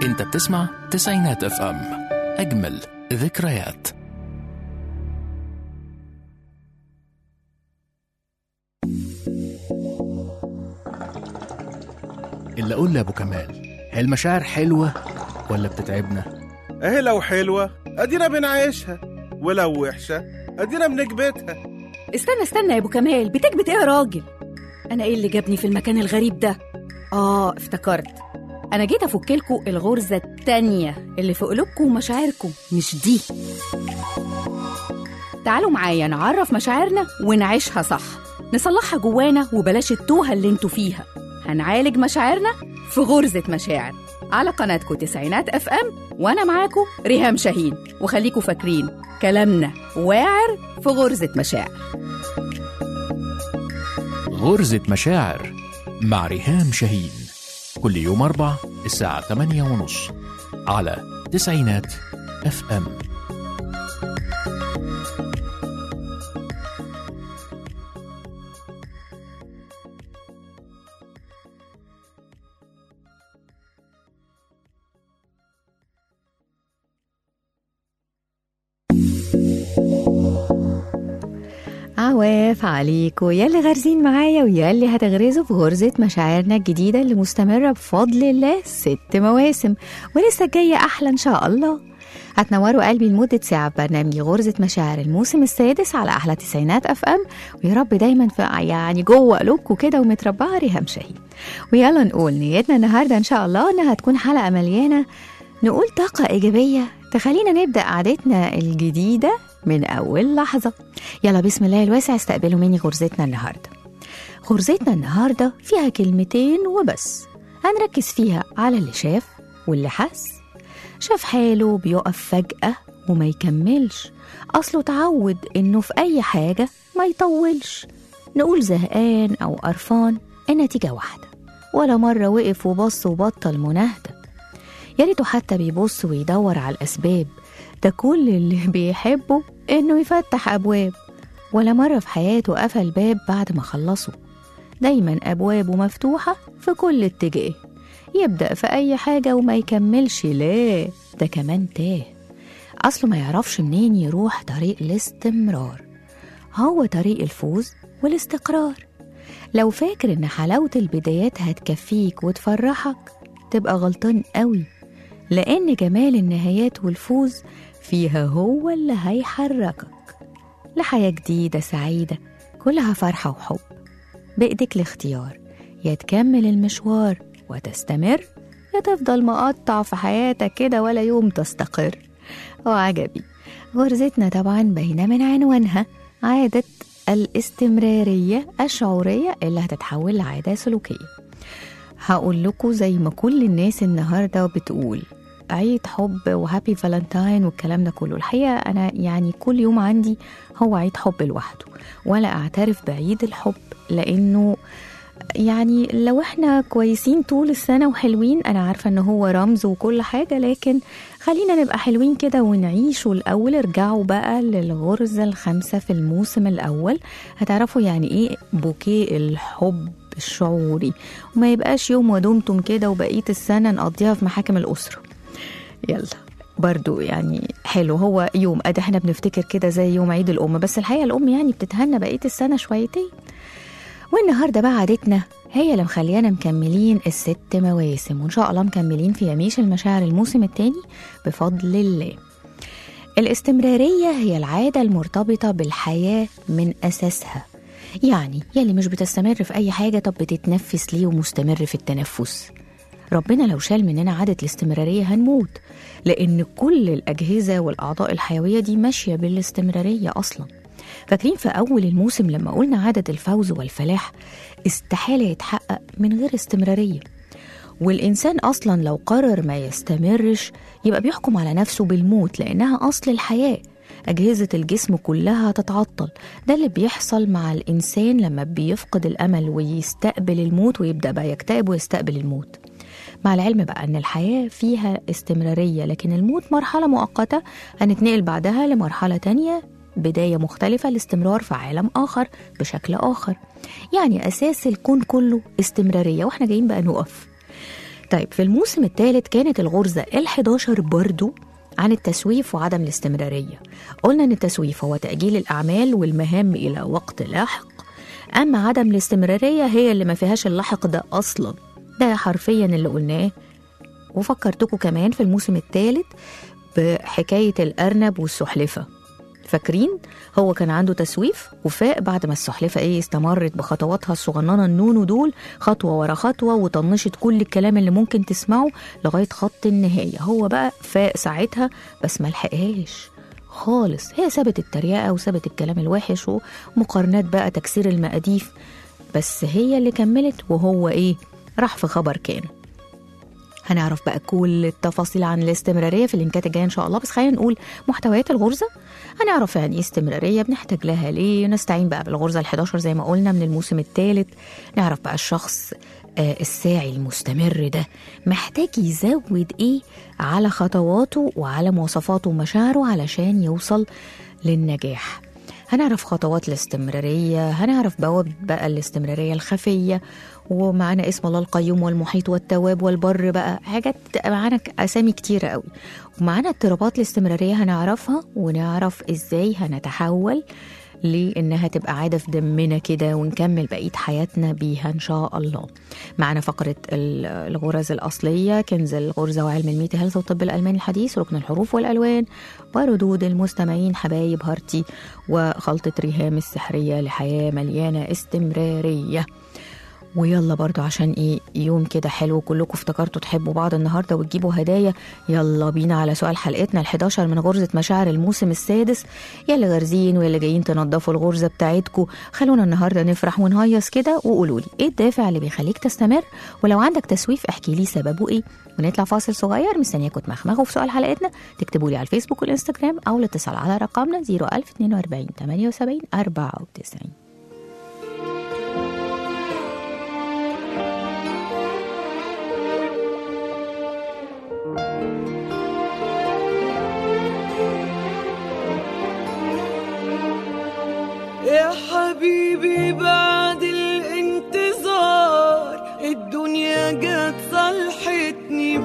انت بتسمع تسعينات اف ام اجمل ذكريات اللي اقول لابو كمال هي المشاعر حلوه ولا بتتعبنا اهي لو حلوة ادينا بنعيشها ولو وحشة ادينا بنكبتها استنى استنى يا ابو كمال بتكبت ايه يا راجل انا ايه اللي جابني في المكان الغريب ده اه افتكرت انا جيت افك لكم الغرزه التانية اللي في قلوبكم ومشاعركم مش دي تعالوا معايا نعرف مشاعرنا ونعيشها صح نصلحها جوانا وبلاش التوهه اللي انتوا فيها هنعالج مشاعرنا في غرزه مشاعر على قناتكم تسعينات اف ام وانا معاكم ريهام شاهين وخليكم فاكرين كلامنا واعر في غرزه مشاعر غرزة مشاعر مع ريهام شاهين كل يوم أربع الساعة 8 ونص على تسعينات اف ام عواف عليكم يلي غارزين معايا ويلي هتغرزوا في غرزة مشاعرنا الجديدة اللي مستمرة بفضل الله ست مواسم ولسه جاية أحلى إن شاء الله هتنوروا قلبي لمدة ساعة ببرنامج غرزة مشاعر الموسم السادس على أحلى تسعينات أف أم ويا رب دايما في يعني جوه قلوبكم كده ومتربعة ريهام شاهين ويلا نقول نيتنا النهاردة إن شاء الله إنها تكون حلقة مليانة نقول طاقة إيجابية تخلينا نبدأ قعدتنا الجديدة من أول لحظة يلا بسم الله الواسع استقبلوا مني غرزتنا النهاردة غرزتنا النهاردة فيها كلمتين وبس هنركز فيها على اللي شاف واللي حس شاف حاله بيقف فجأة وما يكملش أصله اتعود إنه في أي حاجة ما يطولش نقول زهقان أو قرفان النتيجة واحدة ولا مرة وقف وبص وبطل مناهدة يا ريته حتى بيبص ويدور على الأسباب ده كل اللي بيحبه إنه يفتح أبواب ولا مرة في حياته قفل باب بعد ما خلصه دايما أبوابه مفتوحة في كل اتجاه يبدأ في أي حاجة وما يكملش ليه ده كمان تاه أصله ما يعرفش منين يروح طريق الاستمرار هو طريق الفوز والاستقرار لو فاكر إن حلاوة البدايات هتكفيك وتفرحك تبقى غلطان قوي لأن جمال النهايات والفوز فيها هو اللي هيحركك لحياة جديدة سعيدة كلها فرحة وحب بإيدك الاختيار يا تكمل المشوار وتستمر يا تفضل مقطع في حياتك كده ولا يوم تستقر وعجبي غرزتنا طبعا باينة من عنوانها عادة الاستمرارية الشعورية اللي هتتحول لعادة سلوكية هقول لكم زي ما كل الناس النهارده بتقول عيد حب وهابي فالنتاين والكلام ده كله الحقيقه انا يعني كل يوم عندي هو عيد حب لوحده ولا اعترف بعيد الحب لانه يعني لو احنا كويسين طول السنة وحلوين أنا عارفة إن هو رمز وكل حاجة لكن خلينا نبقى حلوين كده ونعيشه الأول ارجعوا بقى للغرزة الخامسة في الموسم الأول هتعرفوا يعني إيه بوكيه الحب الشعوري وما يبقاش يوم ودمتم كده وبقية السنة نقضيها في محاكم الأسرة يلا برضو يعني حلو هو يوم ادي احنا بنفتكر كده زي يوم عيد الام بس الحقيقه الام يعني بتتهنى بقيه السنه شويتين والنهارده بقى عادتنا هي اللي مخليانا مكملين الست مواسم وان شاء الله مكملين في يميش المشاعر الموسم التاني بفضل الله الاستمراريه هي العاده المرتبطه بالحياه من اساسها يعني يلي مش بتستمر في اي حاجه طب بتتنفس ليه ومستمر في التنفس ربنا لو شال مننا عادة الاستمرارية هنموت لأن كل الأجهزة والأعضاء الحيوية دي ماشية بالاستمرارية أصلا فاكرين في أول الموسم لما قلنا عادة الفوز والفلاح استحالة يتحقق من غير استمرارية والإنسان أصلا لو قرر ما يستمرش يبقى بيحكم على نفسه بالموت لأنها أصل الحياة أجهزة الجسم كلها تتعطل ده اللي بيحصل مع الإنسان لما بيفقد الأمل ويستقبل الموت ويبدأ بقى يكتئب ويستقبل الموت مع العلم بقى ان الحياه فيها استمراريه لكن الموت مرحله مؤقته هنتنقل بعدها لمرحله تانية بدايه مختلفه لاستمرار في عالم اخر بشكل اخر يعني اساس الكون كله استمراريه واحنا جايين بقى نقف طيب في الموسم الثالث كانت الغرزة ال11 برضو عن التسويف وعدم الاستمرارية قلنا أن التسويف هو تأجيل الأعمال والمهام إلى وقت لاحق أما عدم الاستمرارية هي اللي ما فيهاش اللاحق ده أصلا ده حرفيا اللي قلناه وفكرتكم كمان في الموسم الثالث بحكاية الأرنب والسحلفة فاكرين هو كان عنده تسويف وفاق بعد ما السحلفة ايه استمرت بخطواتها الصغننة النونو دول خطوة ورا خطوة وطنشت كل الكلام اللي ممكن تسمعه لغاية خط النهاية هو بقى فاق ساعتها بس ملحقهاش خالص هي سابت التريقة وسابت الكلام الوحش ومقارنات بقى تكسير المقاديف بس هي اللي كملت وهو ايه راح في خبر كان هنعرف بقى كل التفاصيل عن الاستمرارية في اللينكات الجاية إن شاء الله بس خلينا نقول محتويات الغرزة هنعرف يعني إيه استمرارية بنحتاج لها ليه نستعين بقى بالغرزة ال11 زي ما قلنا من الموسم الثالث نعرف بقى الشخص آه الساعي المستمر ده محتاج يزود إيه على خطواته وعلى مواصفاته ومشاعره علشان يوصل للنجاح هنعرف خطوات الاستمرارية هنعرف بوابة بقى الاستمرارية الخفية ومعانا اسم الله القيوم والمحيط والتواب والبر بقى حاجات معانا أسامي كتيرة قوي ومعانا اضطرابات الاستمرارية هنعرفها ونعرف ازاي هنتحول لانها تبقى عاده في دمنا كده ونكمل بقيه حياتنا بيها ان شاء الله. معنا فقره الغرز الاصليه كنز الغرزه وعلم الميتا هيلث والطب الالماني الحديث ركن الحروف والالوان وردود المستمعين حبايب هارتي وخلطه ريهام السحريه لحياه مليانه استمراريه. ويلا برضو عشان ايه يوم كده حلو كلكم افتكرتوا تحبوا بعض النهارده وتجيبوا هدايا يلا بينا على سؤال حلقتنا ال11 من غرزه مشاعر الموسم السادس يا اللي غارزين واللي جايين تنظفوا الغرزه بتاعتكم خلونا النهارده نفرح ونهيص كده وقولوا لي ايه الدافع اللي بيخليك تستمر ولو عندك تسويف احكي لي سببه ايه ونطلع فاصل صغير مستنياكم تمخمخوا في سؤال حلقتنا تكتبوا لي على الفيسبوك والانستجرام او الاتصال على رقمنا 01042 78 94 يا حبيبي بعد الانتظار الدنيا جت صلحتني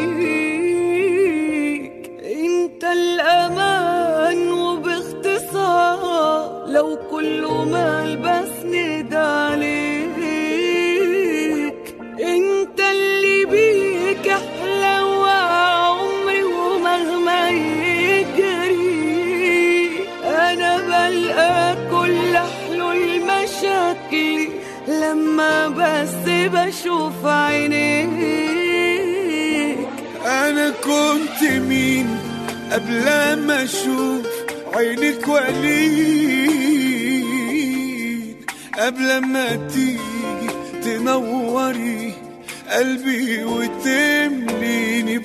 بيك انت الامان وباختصار لو كل ما البسند عليك انت اللي بيك احلى وعمري ومهما يجري انا بلقى كل حلول مشاكلي لما بس بشوف عينيك انا كنت مين قبل ما اشوف عينك ولين قبل ما تيجي تنوري قلبي وتمليني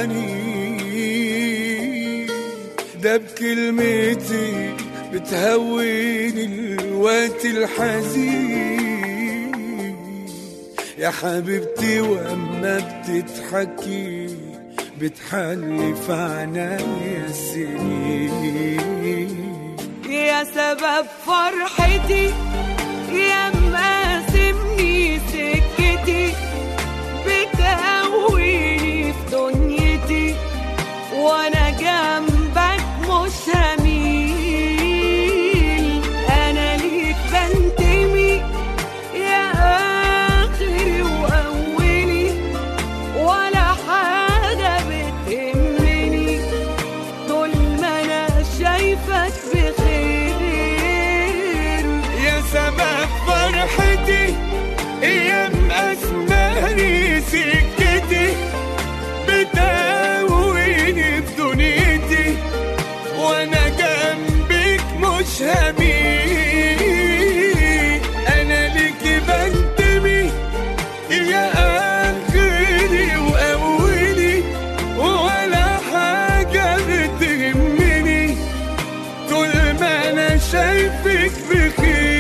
بحنين ده بكلمتي بتهون الوقت الحزين يا حبيبتي واما بتضحكي بتحلي في عنايا السنين يا سبب فرحتي يا مقاسمني سكتي بتقويني في دنيتي وانا جنبك مش هميل انا ليك بنتمي يا اخري واولي ولا حاجه بتهمني طول ما انا شايفك بخير يا سبب فرحتي ايام اسماني سكتي بتقويني في دنيتي وانا جنبك مش هميل انا ليك بنتمي يا اخري واولي ولا حاجه بتهمني طول ما انا شايفك بخير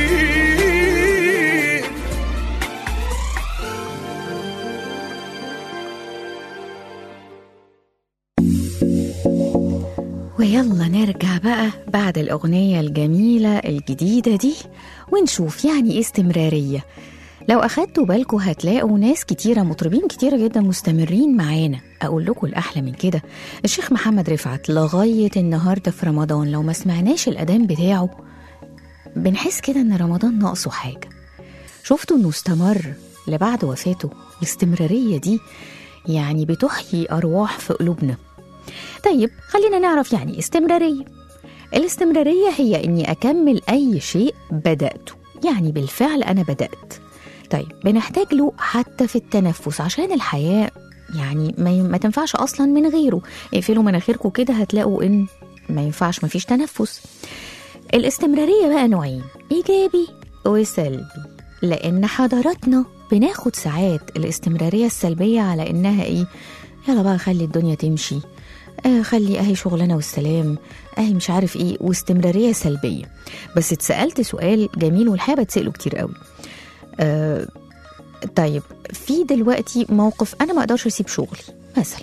ويلا نرجع بقى بعد الأغنية الجميلة الجديدة دي ونشوف يعني إيه استمرارية لو أخدتوا بالكم هتلاقوا ناس كتيرة مطربين كتيرة جدا مستمرين معانا أقول لكم الأحلى من كده الشيخ محمد رفعت لغاية النهاردة في رمضان لو ما سمعناش الأذان بتاعه بنحس كده إن رمضان ناقصه حاجة شفتوا إنه استمر لبعد وفاته الاستمرارية دي يعني بتحيي أرواح في قلوبنا طيب خلينا نعرف يعني استمرارية الاستمرارية هي إني أكمل أي شيء بدأته يعني بالفعل أنا بدأت طيب بنحتاج له حتى في التنفس عشان الحياة يعني ما, ي- ما تنفعش أصلا من غيره اقفلوا مناخيركم كده هتلاقوا إن ما ينفعش ما فيش تنفس الاستمرارية بقى نوعين إيجابي وسلبي لأن حضراتنا بناخد ساعات الاستمرارية السلبية على إنها إيه يلا بقى خلي الدنيا تمشي آه خلي اهي شغلنا والسلام اهي مش عارف ايه واستمراريه سلبيه بس اتسالت سؤال جميل والحقيقه بتساله كتير قوي آه طيب في دلوقتي موقف انا ما اقدرش اسيب شغلي مثلا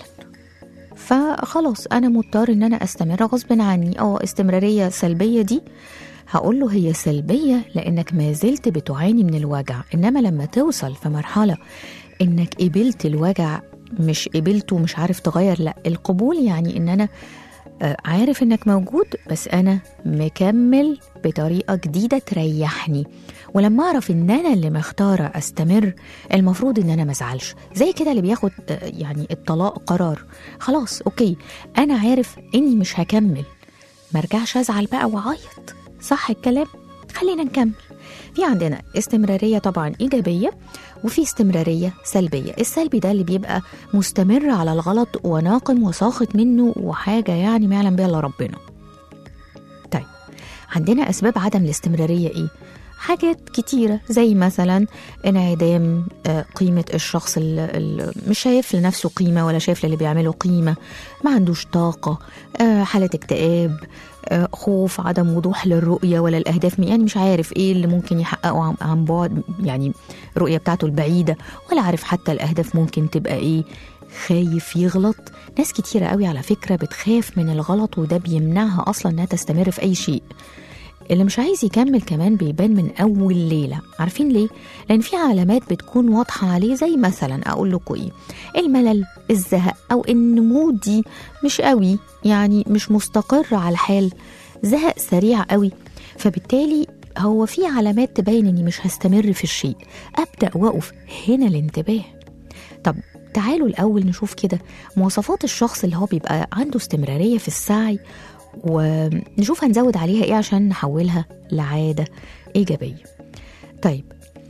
فخلاص انا مضطر ان انا استمر غصب عني اه استمراريه سلبيه دي هقول له هي سلبيه لانك ما زلت بتعاني من الوجع انما لما توصل في مرحله انك قبلت الوجع مش قبلته مش عارف تغير لا القبول يعني ان انا آه، عارف انك موجود بس انا مكمل بطريقه جديده تريحني ولما اعرف ان انا اللي مختاره استمر المفروض ان انا ما ازعلش زي كده اللي بياخد آه، يعني الطلاق قرار خلاص اوكي انا عارف اني مش هكمل ما ارجعش ازعل بقى واعيط صح الكلام خلينا نكمل في عندنا استمراريه طبعا ايجابيه وفي استمراريه سلبيه السلبي ده اللي بيبقى مستمر على الغلط وناقم وساخط منه وحاجه يعني ما يعلم بها الا ربنا طيب عندنا اسباب عدم الاستمراريه ايه حاجات كتيرة زي مثلا انعدام آه، قيمة الشخص اللي مش شايف لنفسه قيمة ولا شايف للي بيعمله قيمة ما عندوش طاقة آه، حالة اكتئاب آه، خوف عدم وضوح للرؤية ولا الأهداف يعني مش عارف إيه اللي ممكن يحققه عن- عن بعد يعني الرؤية بتاعته البعيدة ولا عارف حتى الأهداف ممكن تبقى إيه خايف يغلط ناس كتيرة قوي على فكرة بتخاف من الغلط وده بيمنعها أصلا إنها تستمر في أي شيء اللي مش عايز يكمل كمان بيبان من أول ليلة عارفين ليه؟ لأن في علامات بتكون واضحة عليه زي مثلا أقول لكم إيه الملل الزهق أو إن مودي مش قوي يعني مش مستقر على الحال زهق سريع قوي فبالتالي هو في علامات تبين إني مش هستمر في الشيء أبدأ وأقف هنا الانتباه طب تعالوا الأول نشوف كده مواصفات الشخص اللي هو بيبقى عنده استمرارية في السعي ونشوف هنزود عليها ايه عشان نحولها لعادة إيجابية طيب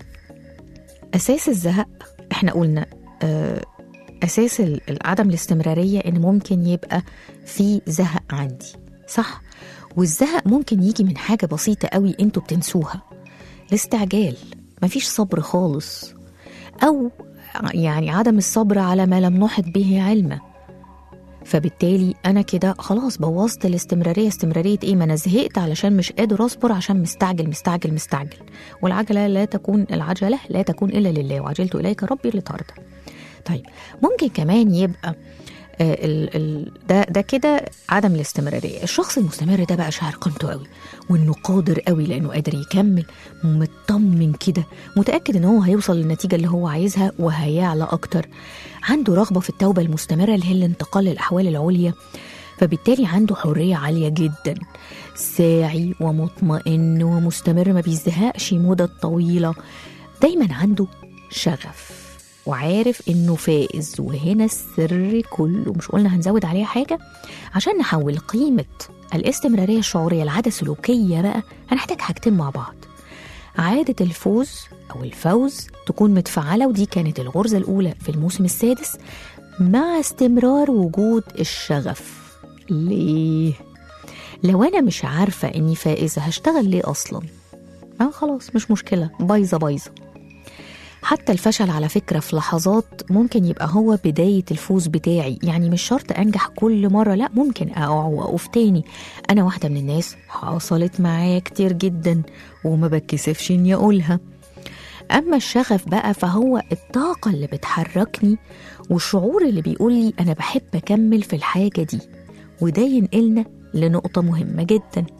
أساس الزهق احنا قلنا آه، أساس ال- عدم الاستمرارية إن ممكن يبقى في زهق عندي صح والزهق ممكن يجي من حاجة بسيطة قوي انتوا بتنسوها الاستعجال مفيش صبر خالص أو يعني عدم الصبر على ما لم نحط به علما فبالتالي انا كده خلاص بوظت الاستمراريه استمراريه ايه ما انا زهقت علشان مش قادر اصبر عشان مستعجل مستعجل مستعجل والعجله لا تكون العجله لا تكون الا لله وعجلت اليك ربي لترضى طيب ممكن كمان يبقى آه، ال ال ده ده كده عدم الاستمراريه الشخص المستمر ده بقى شاعر قيمته قوي وانه قادر قوي لانه قادر يكمل مطمن كده متاكد ان هو هيوصل للنتيجه اللي هو عايزها وهيعلى اكتر عنده رغبه في التوبه المستمره اللي هي الانتقال للاحوال العليا فبالتالي عنده حريه عاليه جدا ساعي ومطمئن ومستمر ما بيزهقش مدة طويله دايما عنده شغف وعارف انه فائز وهنا السر كله مش قلنا هنزود عليها حاجه عشان نحول قيمه الاستمراريه الشعوريه لعاده سلوكيه بقى هنحتاج حاجتين مع بعض عادة الفوز أو الفوز تكون متفعلة ودي كانت الغرزة الأولى في الموسم السادس مع استمرار وجود الشغف ليه؟ لو أنا مش عارفة إني فائزة هشتغل ليه أصلا؟ آه خلاص مش مشكلة بايظة بايظة حتى الفشل على فكرة في لحظات ممكن يبقى هو بداية الفوز بتاعي يعني مش شرط أنجح كل مرة لا ممكن أقع وأقف تاني أنا واحدة من الناس حصلت معايا كتير جدا وما بتكسفش إني أقولها أما الشغف بقى فهو الطاقة اللي بتحركني والشعور اللي بيقول لي أنا بحب أكمل في الحاجة دي وده ينقلنا لنقطة مهمة جدا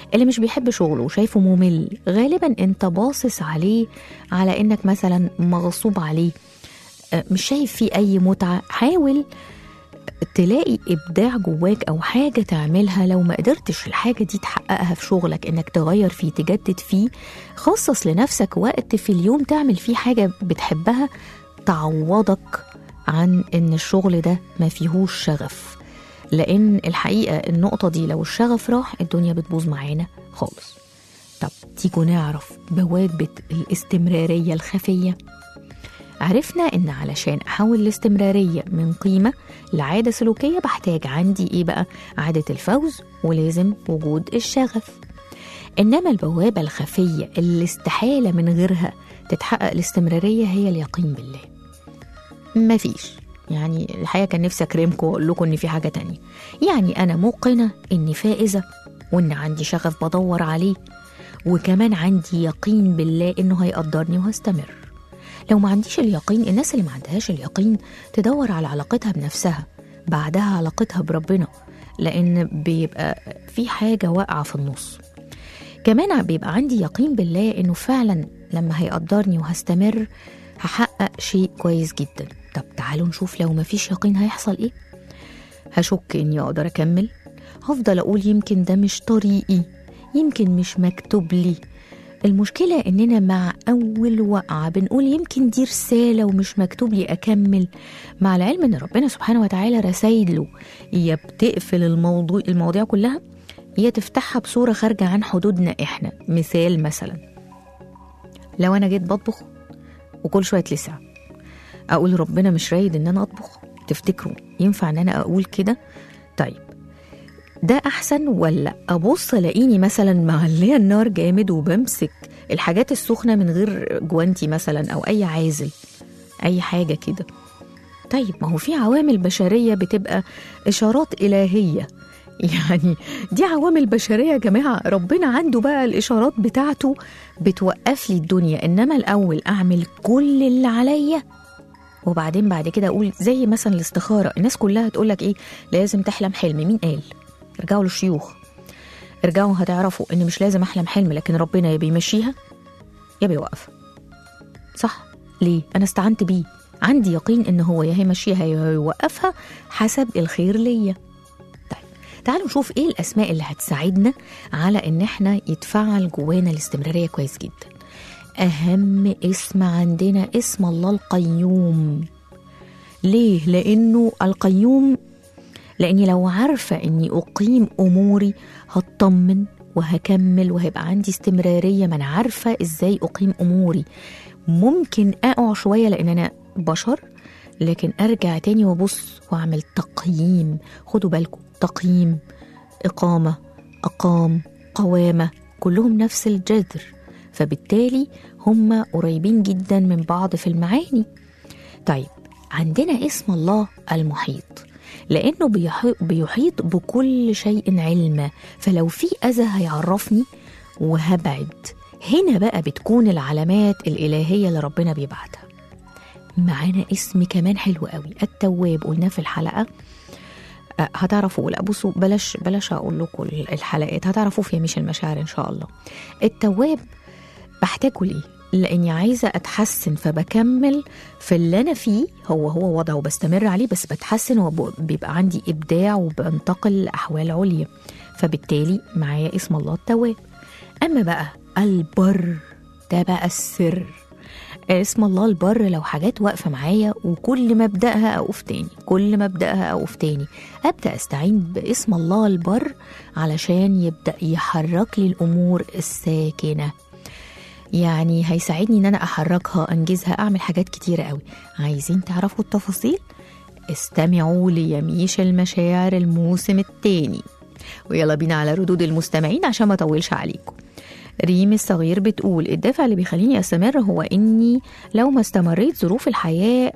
اللي مش بيحب شغله وشايفه ممل غالبا انت باصص عليه على انك مثلا مغصوب عليه آه، مش شايف فيه اي متعه حاول تلاقي ابداع جواك او حاجه تعملها لو ما قدرتش الحاجه دي تحققها في شغلك انك تغير فيه تجدد فيه خصص لنفسك وقت في اليوم تعمل فيه حاجه بتحبها تعوضك عن ان الشغل ده ما فيهوش شغف لان الحقيقه النقطه دي لو الشغف راح الدنيا بتبوظ معانا خالص طب تيجوا نعرف بوابه الاستمراريه الخفيه عرفنا ان علشان احول الاستمراريه من قيمه لعاده سلوكيه بحتاج عندي ايه بقى عاده الفوز ولازم وجود الشغف انما البوابه الخفيه اللي استحاله من غيرها تتحقق الاستمراريه هي اليقين بالله مفيش يعني الحقيقه كان نفسي اكرمكم واقول لكم ان في حاجه تانية يعني انا موقنه اني فائزه وان عندي شغف بدور عليه وكمان عندي يقين بالله انه هيقدرني وهستمر لو ما عنديش اليقين الناس اللي ما عندهاش اليقين تدور على علاقتها بنفسها بعدها علاقتها بربنا لان بيبقى في حاجه واقعه في النص كمان بيبقى عندي يقين بالله انه فعلا لما هيقدرني وهستمر هحقق شيء كويس جدا طب تعالوا نشوف لو مفيش يقين هيحصل ايه هشك اني اقدر اكمل هفضل اقول يمكن ده مش طريقي يمكن مش مكتوب لي المشكلة إننا مع أول وقعة بنقول يمكن دي رسالة ومش مكتوب لي أكمل مع العلم إن ربنا سبحانه وتعالى رسايله يا بتقفل الموضوع المواضيع كلها يا تفتحها بصورة خارجة عن حدودنا إحنا مثال مثلا لو أنا جيت بطبخ وكل شوية اتلسع أقول ربنا مش رايد إن أنا أطبخ تفتكروا ينفع إن أنا أقول كده طيب ده احسن ولا ابص الاقيني مثلا معليه النار جامد وبمسك الحاجات السخنه من غير جوانتي مثلا او اي عازل اي حاجه كده طيب ما هو في عوامل بشريه بتبقى اشارات الهيه يعني دي عوامل بشريه يا جماعه ربنا عنده بقى الاشارات بتاعته بتوقف لي الدنيا انما الاول اعمل كل اللي عليا وبعدين بعد كده اقول زي مثلا الاستخاره الناس كلها تقول لك ايه لازم تحلم حلم مين قال ارجعوا للشيوخ ارجعوا هتعرفوا ان مش لازم احلم حلم لكن ربنا يا بيمشيها يا بيوقفها صح ليه انا استعنت بيه عندي يقين ان هو يا هيمشيها يا هيوقفها حسب الخير ليا طيب تعالوا نشوف ايه الاسماء اللي هتساعدنا على ان احنا يتفعل جوانا الاستمراريه كويس جدا اهم اسم عندنا اسم الله القيوم ليه لانه القيوم لاني لو عارفه اني اقيم اموري هطمن وهكمل وهيبقى عندي استمراريه ما انا عارفه ازاي اقيم اموري ممكن اقع شويه لان انا بشر لكن ارجع تاني وابص واعمل تقييم خدوا بالكم تقييم اقامه اقام قوامه كلهم نفس الجذر فبالتالي هم قريبين جدا من بعض في المعاني طيب عندنا اسم الله المحيط لانه بيحي- بيحيط بكل شيء علما فلو في اذى هيعرفني وهبعد هنا بقى بتكون العلامات الالهيه اللي ربنا بيبعتها معانا اسم كمان حلو قوي التواب قلناه في الحلقه أه، هتعرفوا لا بصوا بلاش بلاش اقول لكم الحلقات هتعرفوا في مش المشاعر ان شاء الله التواب بحتاجه ليه لاني عايزه اتحسن فبكمل في اللي انا فيه هو هو وضع وبستمر عليه بس بتحسن وبيبقى عندي ابداع وبنتقل لاحوال عليا فبالتالي معايا اسم الله التواب اما بقى البر ده بقى السر اسم الله البر لو حاجات واقفه معايا وكل ما ابداها اقف تاني كل ما ابداها اقف تاني ابدا استعين باسم الله البر علشان يبدا يحرك لي الامور الساكنه يعني هيساعدني ان انا احركها انجزها اعمل حاجات كتيره قوي عايزين تعرفوا التفاصيل استمعوا ليميش المشاعر الموسم التاني ويلا بينا على ردود المستمعين عشان ما اطولش عليكم ريم الصغير بتقول الدافع اللي بيخليني استمر هو اني لو ما استمريت ظروف الحياه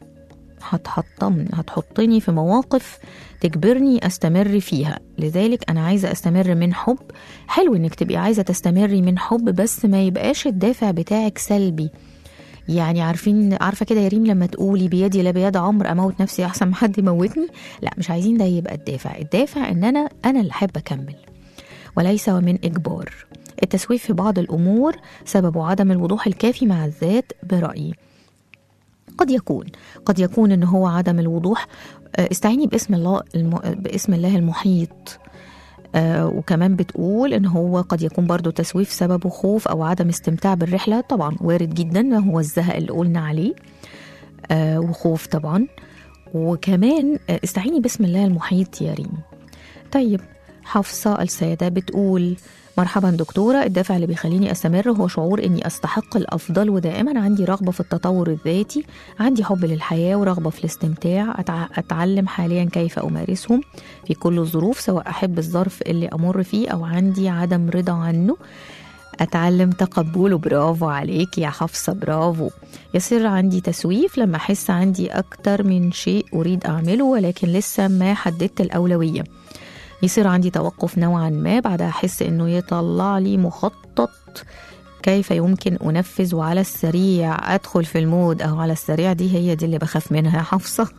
هتحطمني هتحطني في مواقف تجبرني استمر فيها لذلك انا عايزه استمر من حب حلو انك تبقي عايزه تستمري من حب بس ما يبقاش الدافع بتاعك سلبي يعني عارفين عارفه كده يا ريم لما تقولي بيدي لا بيد عمر اموت نفسي احسن ما حد يموتني لا مش عايزين ده يبقى الدافع الدافع ان انا انا اللي احب اكمل وليس من إجبار التسويف في بعض الأمور سببه عدم الوضوح الكافي مع الذات برأيي قد يكون قد يكون ان هو عدم الوضوح آه، استعيني باسم الله الم... باسم الله المحيط آه وكمان بتقول ان هو قد يكون برضو تسويف سببه خوف او عدم استمتاع بالرحله طبعا وارد جدا هو الزهق اللي قلنا عليه آه وخوف طبعا وكمان آه، استعيني باسم الله المحيط يا ريم طيب حفصة السيدة بتقول مرحبا دكتورة الدافع اللي بيخليني أستمر هو شعور إني أستحق الأفضل ودائما عندي رغبة في التطور الذاتي عندي حب للحياة ورغبة في الاستمتاع أتع- أتعلم حاليا كيف أمارسهم في كل الظروف سواء أحب الظرف اللي أمر فيه أو عندي عدم رضا عنه أتعلم تقبله برافو عليك يا حفصة برافو يصير عندي تسويف لما أحس عندي أكتر من شيء أريد أعمله ولكن لسه ما حددت الأولوية يصير عندي توقف نوعا ما بعدها أحس إنه يطلع لي مخطط كيف يمكن أنفذ وعلى السريع أدخل في المود أو على السريع دي هي دي اللي بخاف منها يا حفصة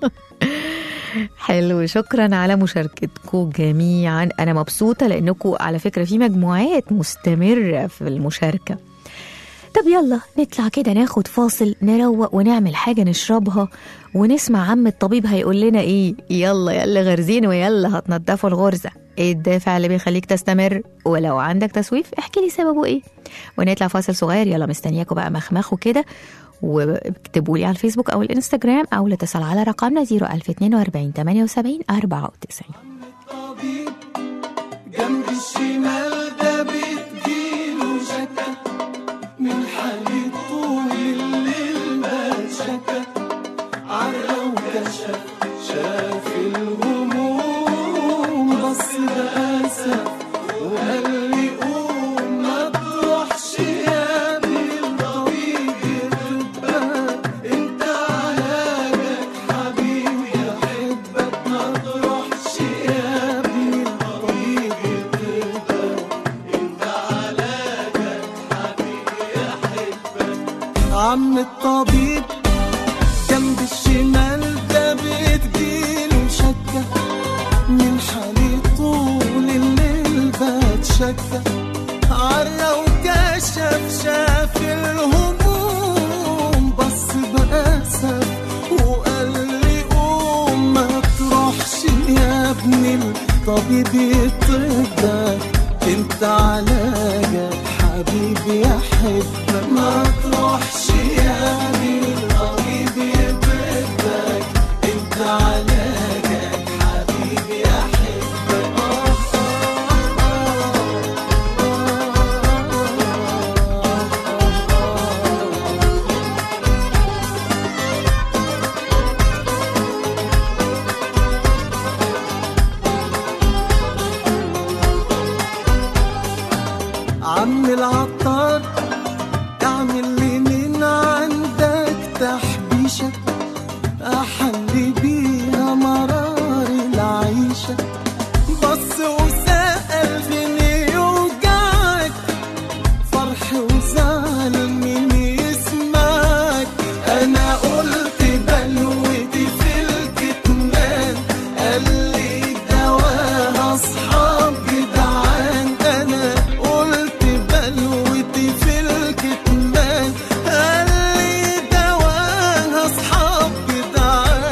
حلو شكرا على مشاركتكم جميعا أنا مبسوطة لأنكم على فكرة في مجموعات مستمرة في المشاركة طب يلا نطلع كده ناخد فاصل نروق ونعمل حاجة نشربها ونسمع عم الطبيب هيقول لنا ايه يلا يلا غرزين ويلا هتنضفوا الغرزة ايه الدافع اللي بيخليك تستمر ولو عندك تسويف احكي لي سببه ايه ونطلع فاصل صغير يلا مستنياكم بقى مخمخوا كده واكتبوا لي على الفيسبوك او الانستجرام او الاتصال على رقمنا 01042 78 94 طبيب جنب الشمال ده بتجيله شكا من حالي طول الليل بشكا عرق وكشف شاف الهموم بص بأسف وقال لي قوم ما تروحش يا ابني الطبيب يطبك انت علاجك حبيبي احبك ما تروحش يا ابني الطبيب يطبك انت علاجك حبيبي احبك عم الطبيب جنب الشمال ده بتجيله شكة من حالي طول الليل بتشكى عرى وكشف شاف الهموم بص بأسف وقال لي قوم ما تروحش يا ابني الطبيب يطبك انت علاجك حبيبي احبك ما تروحش يا ابني الطبيب يطبك انت علاجك حبيبي احبك عم العطار اعمل لي من عندك تحبيشة أحلي بيها مرار العيشة بص وسأل فيني يوجعك فرح وزعل مين يسمعك أنا قلت بلوتي في الكتمان قال لي دواها أصحاب جدعان أنا قلت بلوتي في الكتمان قال لي دواها أصحاب جدعان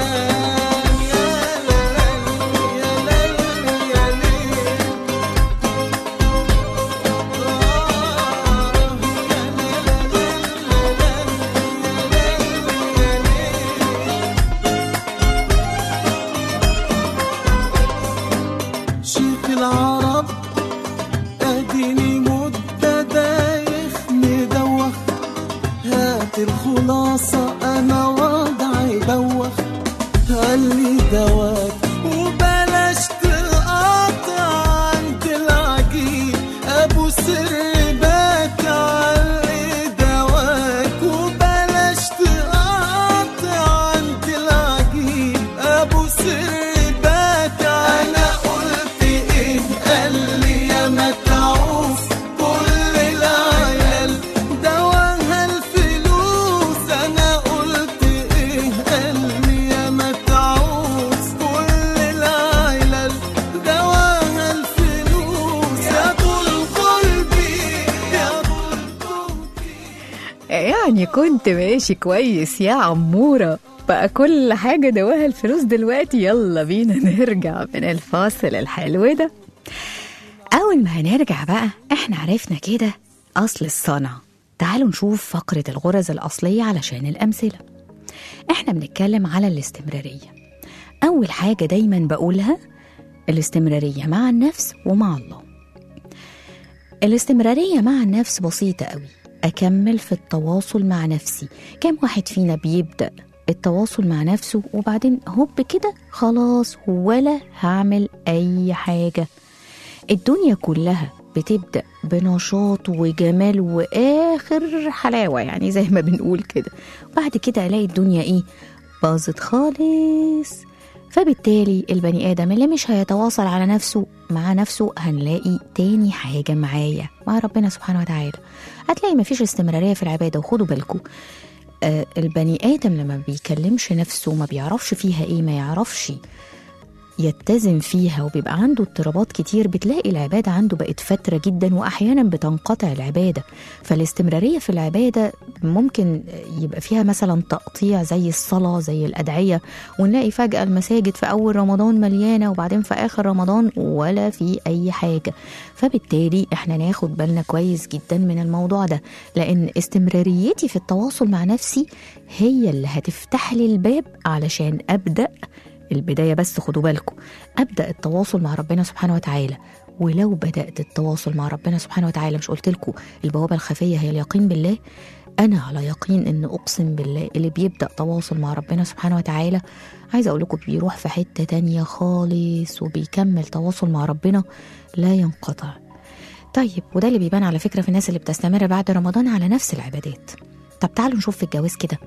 يعني كنت ماشي كويس يا عمورة بقى كل حاجة دواها الفلوس دلوقتي يلا بينا نرجع من الفاصل الحلو ده أول ما هنرجع بقى احنا عرفنا كده أصل الصنعة تعالوا نشوف فقرة الغرز الأصلية علشان الأمثلة احنا بنتكلم على الاستمرارية أول حاجة دايما بقولها الاستمرارية مع النفس ومع الله الاستمرارية مع النفس بسيطة قوي أكمل في التواصل مع نفسي كم واحد فينا بيبدأ التواصل مع نفسه وبعدين هوب كده خلاص ولا هعمل أي حاجة الدنيا كلها بتبدأ بنشاط وجمال وآخر حلاوة يعني زي ما بنقول كده بعد كده ألاقي الدنيا إيه باظت خالص فبالتالي البني آدم اللي مش هيتواصل على نفسه مع نفسه هنلاقي تاني حاجة معايا مع ربنا سبحانه وتعالى هتلاقي مفيش استمرارية في العبادة وخدوا بالكم آه البني آدم لما بيكلمش نفسه ما بيعرفش فيها إيه ما يعرفش يتزن فيها وبيبقى عنده اضطرابات كتير بتلاقي العبادة عنده بقت فترة جدا وأحيانا بتنقطع العبادة فالاستمرارية في العبادة ممكن يبقى فيها مثلا تقطيع زي الصلاة زي الأدعية ونلاقي فجأة المساجد في أول رمضان مليانة وبعدين في آخر رمضان ولا في أي حاجة فبالتالي احنا ناخد بالنا كويس جدا من الموضوع ده لأن استمراريتي في التواصل مع نفسي هي اللي هتفتح لي الباب علشان أبدأ البداية بس خدوا بالكم أبدأ التواصل مع ربنا سبحانه وتعالى ولو بدأت التواصل مع ربنا سبحانه وتعالى مش قلت لكم البوابة الخفية هي اليقين بالله أنا على يقين إن أقسم بالله اللي بيبدأ تواصل مع ربنا سبحانه وتعالى عايزة أقول لكم بيروح في حتة تانية خالص وبيكمل تواصل مع ربنا لا ينقطع طيب وده اللي بيبان على فكرة في الناس اللي بتستمر بعد رمضان على نفس العبادات طب تعالوا نشوف في الجواز كده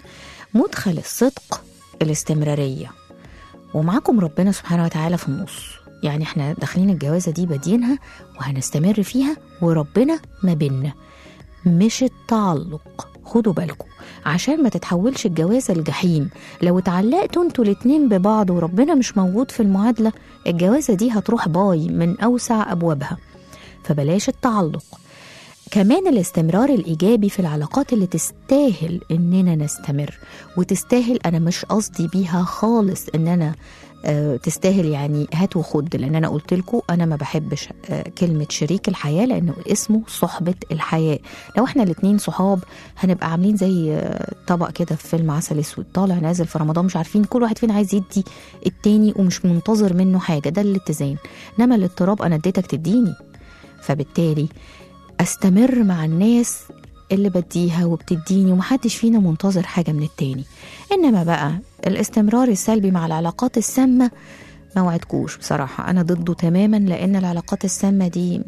مدخل الصدق الاستمرارية ومعاكم ربنا سبحانه وتعالى في النص يعني احنا داخلين الجوازة دي بادينها وهنستمر فيها وربنا ما بينا مش التعلق خدوا بالكم عشان ما تتحولش الجوازة الجحيم لو اتعلقتوا انتوا الاتنين ببعض وربنا مش موجود في المعادلة الجوازة دي هتروح باي من أوسع أبوابها فبلاش التعلق كمان الاستمرار الإيجابي في العلاقات اللي تستاهل إننا نستمر وتستاهل أنا مش قصدي بيها خالص إن أنا آه، تستاهل يعني هات وخد لان انا قلت لكم انا ما بحبش آه، كلمه شريك الحياه لانه اسمه صحبه الحياه لو احنا الاتنين صحاب هنبقى عاملين زي آه، طبق كده في فيلم عسل اسود طالع نازل في رمضان مش عارفين كل واحد فينا عايز يدي التاني ومش منتظر منه حاجه ده الاتزان انما الاضطراب انا اديتك تديني فبالتالي استمر مع الناس اللي بديها وبتديني ومحدش فينا منتظر حاجة من التاني إنما بقى الاستمرار السلبي مع العلاقات السامة ما وعدكوش بصراحة أنا ضده تماما لأن العلاقات السامة دي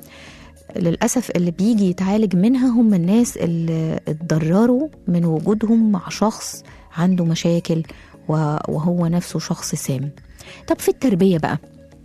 للأسف اللي بيجي يتعالج منها هم الناس اللي اتضرروا من وجودهم مع شخص عنده مشاكل و- وهو نفسه شخص سام طب في التربية بقى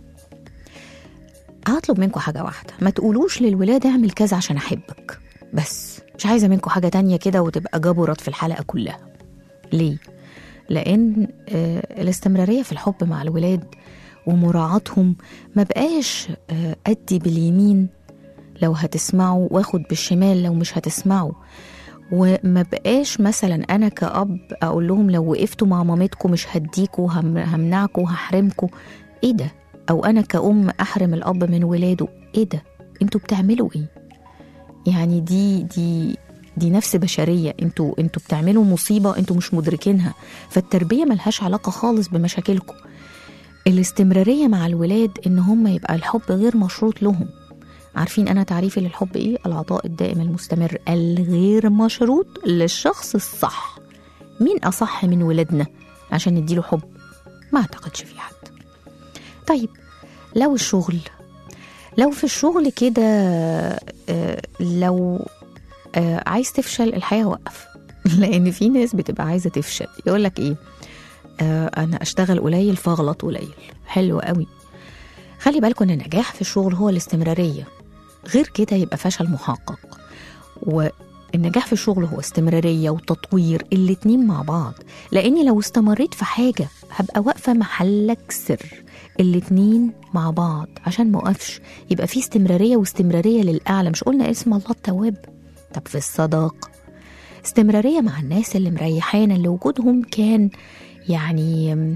هطلب منكم حاجة واحدة ما تقولوش للولاد اعمل كذا عشان أحبك بس مش عايزة منكم حاجة تانية كده وتبقى جبرت في الحلقة كلها ليه؟ لأن آه، الاستمرارية في الحب مع الولاد ومراعاتهم ما بقاش آه، أدي باليمين لو هتسمعوا واخد بالشمال لو مش هتسمعوا وما بقاش مثلا انا كأب اقول لهم لو وقفتوا مع مامتكم مش هديكوا هم همنعكوا هحرمكوا ايه ده او انا كأم احرم الاب من ولاده ايه ده انتوا بتعملوا ايه يعني دي دي دي نفس بشريه انتوا انتوا بتعملوا مصيبه انتوا مش مدركينها فالتربيه ملهاش علاقه خالص بمشاكلكم الاستمراريه مع الولاد ان هم يبقى الحب غير مشروط لهم عارفين انا تعريفي للحب ايه العطاء الدائم المستمر الغير مشروط للشخص الصح مين اصح من ولادنا عشان نديله حب ما اعتقدش في حد طيب لو الشغل لو في الشغل كده آه، لو آه، عايز تفشل الحياه وقف لان في ناس بتبقى عايزه تفشل يقول لك ايه آه، انا اشتغل قليل فاغلط قليل حلو قوي خلي بالكم ان النجاح في الشغل هو الاستمراريه غير كده يبقى فشل محقق والنجاح في الشغل هو استمراريه وتطوير الاتنين مع بعض لاني لو استمريت في حاجه هبقى واقفه محلك سر الاتنين مع بعض عشان ما اوقفش يبقى في استمراريه واستمراريه للاعلى مش قلنا اسم الله التواب طب في الصداقه استمرارية مع الناس اللي مريحانا اللي وجودهم كان يعني آم،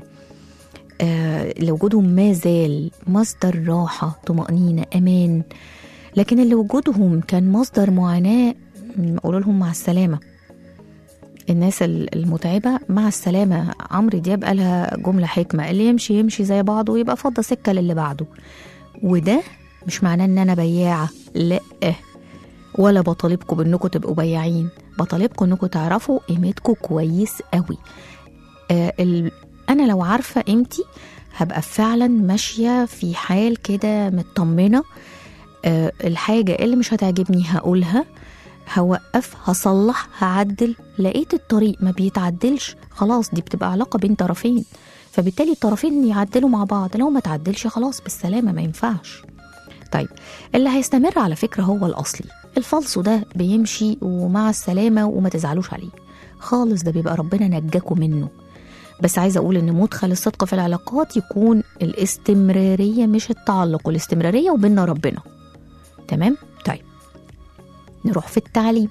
آه اللي وجودهم ما زال مصدر راحة طمأنينة أمان لكن اللي وجودهم كان مصدر معاناة م، أقول لهم مع السلامة الناس ال- المتعبة مع السلامة عمرو دياب قالها جملة حكمة اللي يمشي يمشي زي بعضه ويبقى فضى سكة للي بعده وده مش معناه ان انا بياعة لا ولا بطالبكم بانكم تبقوا بياعين بطالبكم انكم تعرفوا قيمتكم كويس قوي آه ال... انا لو عارفة قيمتي هبقى فعلا ماشية في حال كده مطمنة آه الحاجة اللي مش هتعجبني هقولها هوقف هصلح هعدل لقيت الطريق ما بيتعدلش خلاص دي بتبقى علاقة بين طرفين فبالتالي الطرفين يعدلوا مع بعض لو ما تعدلش خلاص بالسلامة ما ينفعش طيب اللي هيستمر على فكرة هو الأصلي الفالصو ده بيمشي ومع السلامة وما تزعلوش عليه خالص ده بيبقى ربنا نجاكم منه بس عايزة أقول إن مدخل الصدق في العلاقات يكون الاستمرارية مش التعلق والاستمرارية وبيننا ربنا تمام؟ طيب نروح في التعليم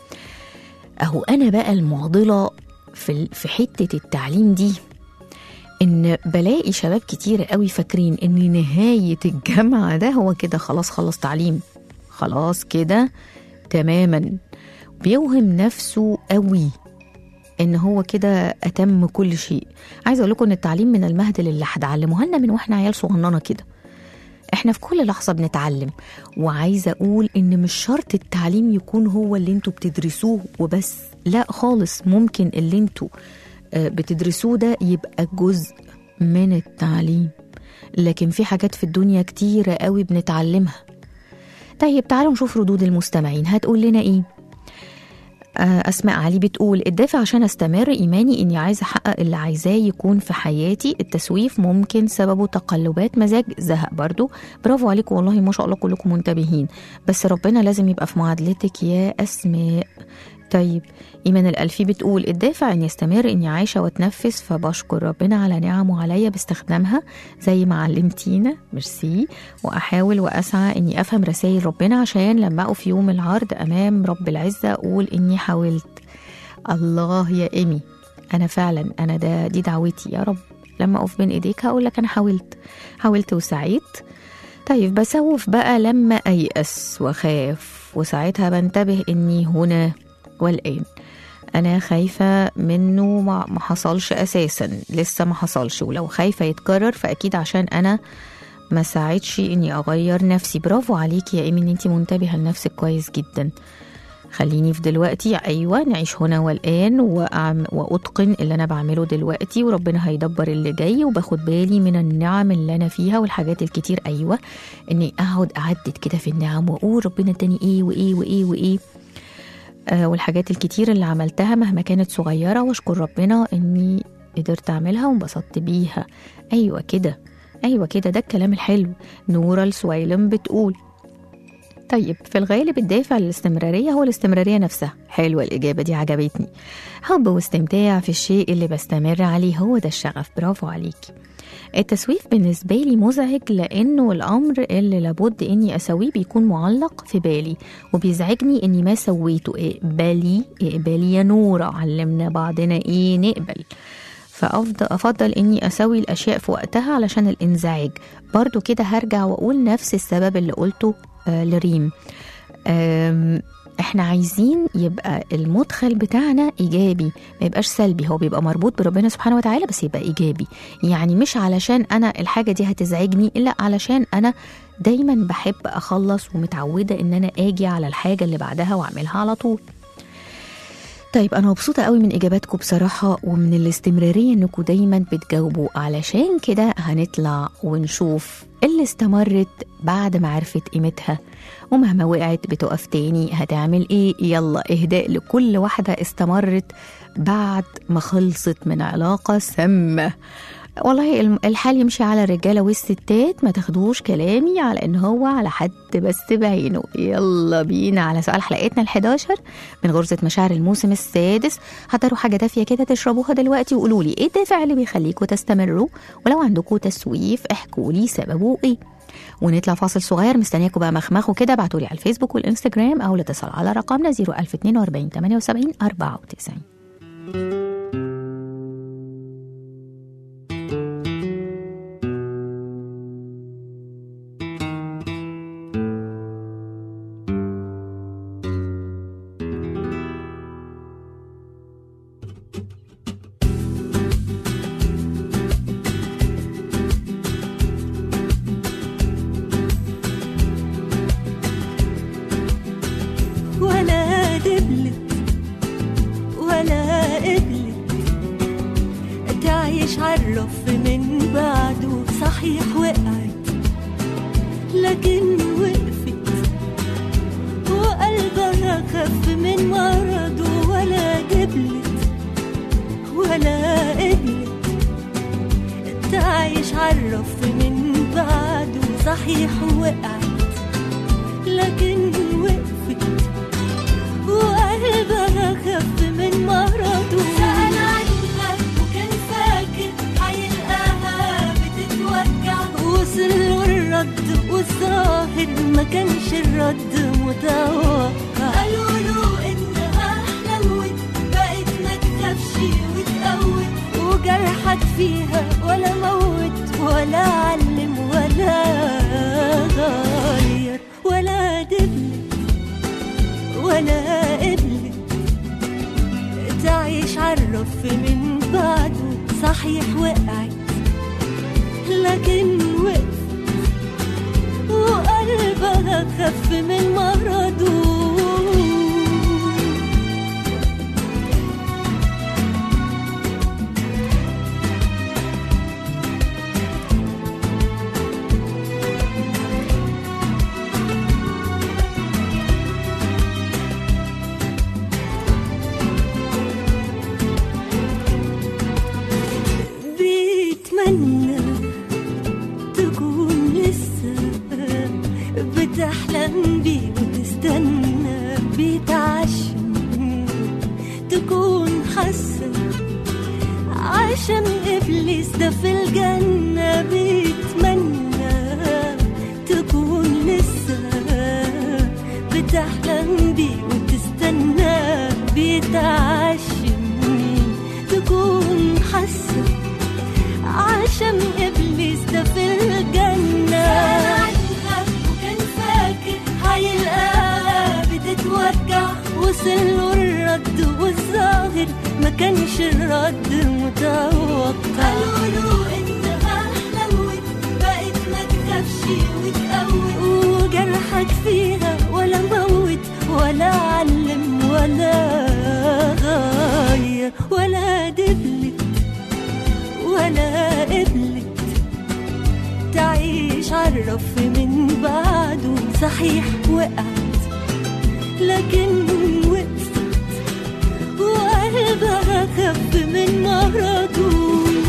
أهو أنا بقى المعضلة في ال- في حتة التعليم دي ان بلاقي شباب كتير قوي فاكرين ان نهاية الجامعة ده هو كده خلاص خلص تعليم خلاص كده تماما بيوهم نفسه قوي ان هو كده اتم كل شيء عايزه اقول لكم ان التعليم من المهد للحد علموها لنا من واحنا عيال صغننه كده احنا في كل لحظه بنتعلم وعايزه اقول ان مش شرط التعليم يكون هو اللي انتوا بتدرسوه وبس لا خالص ممكن اللي انتوا آه، بتدرسوه ده يبقى جزء من التعليم لكن في حاجات في الدنيا كتيرة قوي بنتعلمها طيب تعالوا نشوف ردود المستمعين هتقول لنا ايه آه، أسماء علي بتقول الدافع عشان أستمر إيماني إني عايزة أحقق اللي عايزاه يكون في حياتي التسويف ممكن سببه تقلبات مزاج زهق برضو برافو عليكم والله ما شاء الله كلكم منتبهين بس ربنا لازم يبقى في معادلتك يا أسماء طيب إيمان الألفي بتقول الدافع إني أستمر إني عايشة وأتنفس فبشكر ربنا على نعمه عليا باستخدامها زي ما علمتينا ميرسي وأحاول وأسعى إني أفهم رسائل ربنا عشان لما أقف في يوم العرض أمام رب العزة أقول إني حاولت الله يا إيمي أنا فعلا أنا ده دي دعوتي يا رب لما أقف بين إيديك هقول لك أنا حاولت حاولت وسعيت طيب بسوف بقى لما أيأس وخاف وساعتها بنتبه إني هنا والآن أنا خايفة منه ما ما حصلش أساسا لسه ما حصلش ولو خايفة يتكرر فأكيد عشان أنا ما ساعدش إني أغير نفسي برافو عليكي يا إيمي إن أنتي منتبهة لنفسك كويس جدا خليني في دلوقتي أيوة نعيش هنا والآن وأعم وأتقن اللي أنا بعمله دلوقتي وربنا هيدبر اللي جاي وباخد بالي من النعم اللي أنا فيها والحاجات الكتير أيوة إني أقعد أعدد كده في النعم وأقول ربنا اداني إيه وإيه وإيه وإيه آه، والحاجات الكتير اللي عملتها مهما كانت صغيرة واشكر ربنا اني قدرت اعملها وانبسطت بيها ايوه كده ايوه كده ده الكلام الحلو نورة السويلم بتقول طيب في الغالب الدافع للاستمرارية هو الاستمرارية نفسها حلوة الإجابة دي عجبتني حب واستمتاع في الشيء اللي بستمر عليه هو ده الشغف برافو عليكي التسويف بالنسبة لي مزعج لأنه الأمر اللي لابد إني أسويه بيكون معلق في بالي وبيزعجني إني ما سويته اقبلي اقبلي يا نورة علمنا بعضنا إيه نقبل فأفضل أفضل إني أسوي الأشياء في وقتها علشان الانزعاج برضو كده هرجع وأقول نفس السبب اللي قلته آه لريم آم، احنا عايزين يبقى المدخل بتاعنا ايجابي ما يبقاش سلبي هو بيبقى مربوط بربنا سبحانه وتعالى بس يبقى ايجابي يعني مش علشان انا الحاجه دي هتزعجني لا علشان انا دايما بحب اخلص ومتعوده ان انا اجي على الحاجه اللي بعدها واعملها على طول طيب انا مبسوطه قوي من اجاباتكم بصراحه ومن الاستمراريه انكم دايما بتجاوبوا علشان كده هنطلع ونشوف اللي استمرت بعد ما عرفت قيمتها ومهما وقعت بتقف تاني هتعمل ايه يلا اهداء لكل واحده استمرت بعد ما خلصت من علاقه سامه والله الم- الحال يمشي على الرجاله والستات ما تاخدوش كلامي على ان هو على حد بس بعينه يلا بينا على سؤال حلقتنا ال11 من غرزه مشاعر الموسم السادس حضروا حاجه دافيه كده تشربوها دلوقتي وقولوا لي ايه الدافع اللي بيخليكوا تستمروا ولو عندكم تسويف احكوا لي سببه ايه ونطلع فاصل صغير مستنياكم بقى مخمخوا كده ابعتوا لي على الفيسبوك والانستجرام او الاتصال على رقمنا 01042 78 94 ولا دبلت ولا قبلت تعيش عالرف من بعده صحيح وقعت لكن وقفت وقلبها خف من مرضه ولا دبلت ولا قبلت تعيش عالرف من بعده صحيح وقعت لكن وقفت وقلبها خف من مرضه سأل عنها وكان فاكر هيلقاها بتتوجع وصل له الرد والظاهر ما كانش الرد متوقع قالوا له انها حلوت بقت ما تخافش وتقوت وجرحك فيها ولا موت ولا علم ولا غير ولا دبلت ولا قبلت تعيش عالرف من بعده صحيح وقعت لكن وقفت وقلبها خف من مرضه بيتمنى تكون لسه بتحلم بيه وتستنى بيتعشم تكون حاسة عشان إبليس ده في الجنة بيتمنى تكون لسه بتحلم بيه وتستنى بيتعشم تكون حاسة عشان إبليس ده في الجنة وكان فاكر هيلقاها بتتوجع وصل له الرد والظاهر ما كانش الرد متوقع قالوا له انها حلوت بقت ما تخافش وتقوت وجرحك فيها ولا موت ولا علم ولا غير ولا دبلت ولا قبلت تعيش عالرف من بعده صحيح وقعت لكن وقفت وقلبها خف من مرضه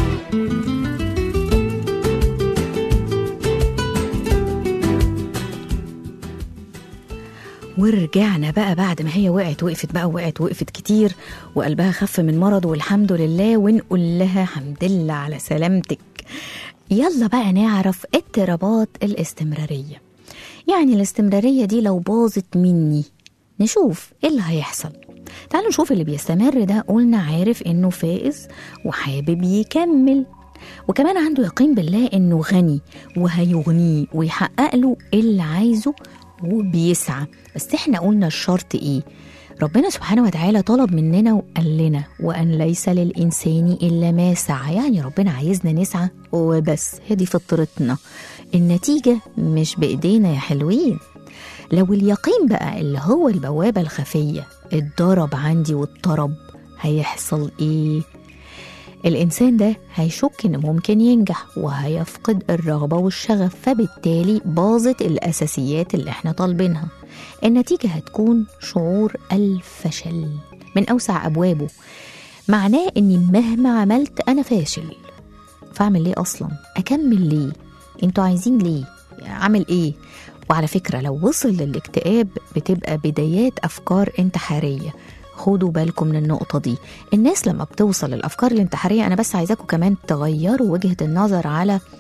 ورجعنا بقى بعد ما هي وقعت وقفت بقى وقعت وقفت كتير وقلبها خف من مرض والحمد لله ونقول لها حمد لله على سلامتك يلا بقى نعرف اضطرابات الاستمرارية يعني الاستمرارية دي لو باظت مني نشوف ايه اللي هيحصل تعالوا نشوف اللي بيستمر ده قلنا عارف انه فائز وحابب يكمل وكمان عنده يقين بالله انه غني وهيغنيه ويحقق له اللي عايزه وبيسعى بس احنا قلنا الشرط ايه ربنا سبحانه وتعالى طلب مننا وقال لنا وأن ليس للإنسان إلا ما سعى يعني ربنا عايزنا نسعى وبس هذه فطرتنا النتيجة مش بإيدينا يا حلوين لو اليقين بقى اللي هو البوابة الخفية اتضرب عندي واضطرب هيحصل ايه الإنسان ده هيشك إن ممكن ينجح وهيفقد الرغبة والشغف فبالتالي باظت الأساسيات اللي احنا طالبينها النتيجة هتكون شعور الفشل من أوسع أبوابه معناه إني مهما عملت أنا فاشل فأعمل ليه أصلا أكمل ليه انتوا عايزين ليه أعمل إيه وعلى فكرة لو وصل للاكتئاب بتبقى بدايات أفكار انتحارية خدوا بالكم من النقطة دي الناس لما بتوصل للأفكار الانتحارية أنا بس عايزاكم كمان تغيروا وجهة النظر على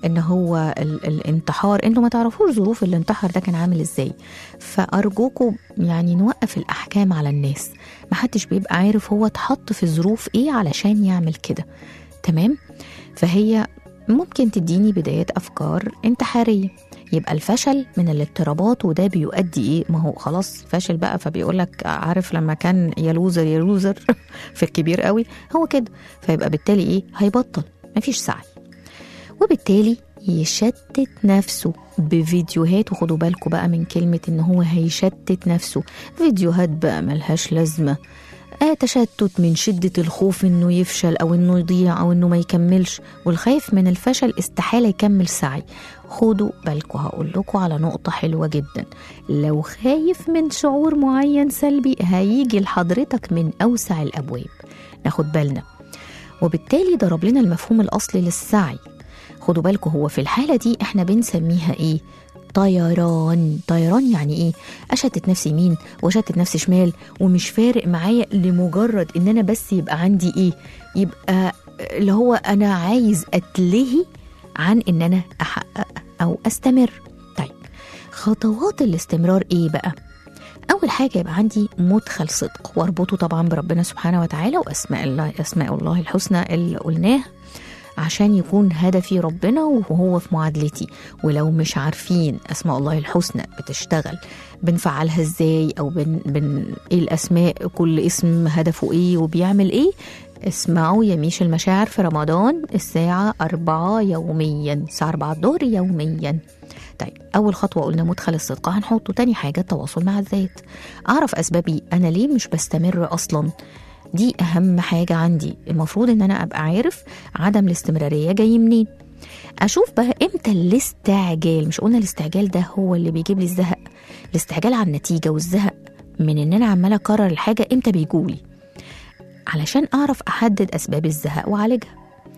ان هو ال الانتحار انتوا ما تعرفوش ظروف الانتحار ده كان عامل ازاي فارجوكوا يعني نوقف الاحكام على الناس محدش بيبقى عارف هو اتحط في ظروف ايه علشان يعمل كده تمام فهي ممكن تديني بدايات افكار انتحاريه يبقى الفشل من الاضطرابات وده بيؤدي ايه ما هو خلاص فاشل بقى فبيقول لك عارف لما كان يا لوزر يا لوزر في الكبير قوي هو كده فيبقى بالتالي ايه هيبطل مفيش سعي وبالتالي يشتت نفسه بفيديوهات وخدوا بالكم بقى من كلمة ان هو هيشتت نفسه فيديوهات بقى ملهاش لازمة آه تشتت من شدة الخوف انه يفشل او انه يضيع او انه ما يكملش والخايف من الفشل استحالة يكمل سعي خدوا بالكم هقول لكم على نقطة حلوة جدا لو خايف من شعور معين سلبي هيجي لحضرتك من أوسع الأبواب ناخد بالنا وبالتالي ضرب لنا المفهوم الأصلي للسعي خدوا بالكم هو في الحالة دي احنا بنسميها ايه طيران طيران يعني ايه اشتت نفسي يمين واشتت نفسي شمال ومش فارق معايا لمجرد ان انا بس يبقى عندي ايه يبقى اللي هو انا عايز اتلهي عن ان انا احقق او استمر طيب خطوات الاستمرار ايه بقى اول حاجه يبقى عندي مدخل صدق واربطه طبعا بربنا سبحانه وتعالى واسماء الله اسماء الله الحسنى اللي قلناها عشان يكون هدفي ربنا وهو في معادلتي ولو مش عارفين اسماء الله الحسنى بتشتغل بنفعلها ازاي او بن, بن ايه الاسماء كل اسم هدفه ايه وبيعمل ايه اسمعوا يميش المشاعر في رمضان الساعة أربعة يوميا الساعة أربعة الظهر يوميا طيب أول خطوة قلنا مدخل الصدق هنحطه تاني حاجة التواصل مع الذات أعرف أسبابي أنا ليه مش بستمر أصلا دي أهم حاجة عندي المفروض إن أنا أبقى عارف عدم الاستمرارية جاي منين أشوف بقى إمتى الاستعجال مش قلنا الاستعجال ده هو اللي بيجيب لي الزهق الاستعجال على النتيجة والزهق من إن أنا عمالة أكرر الحاجة إمتى بيجولي علشان أعرف أحدد أسباب الزهق وأعالجها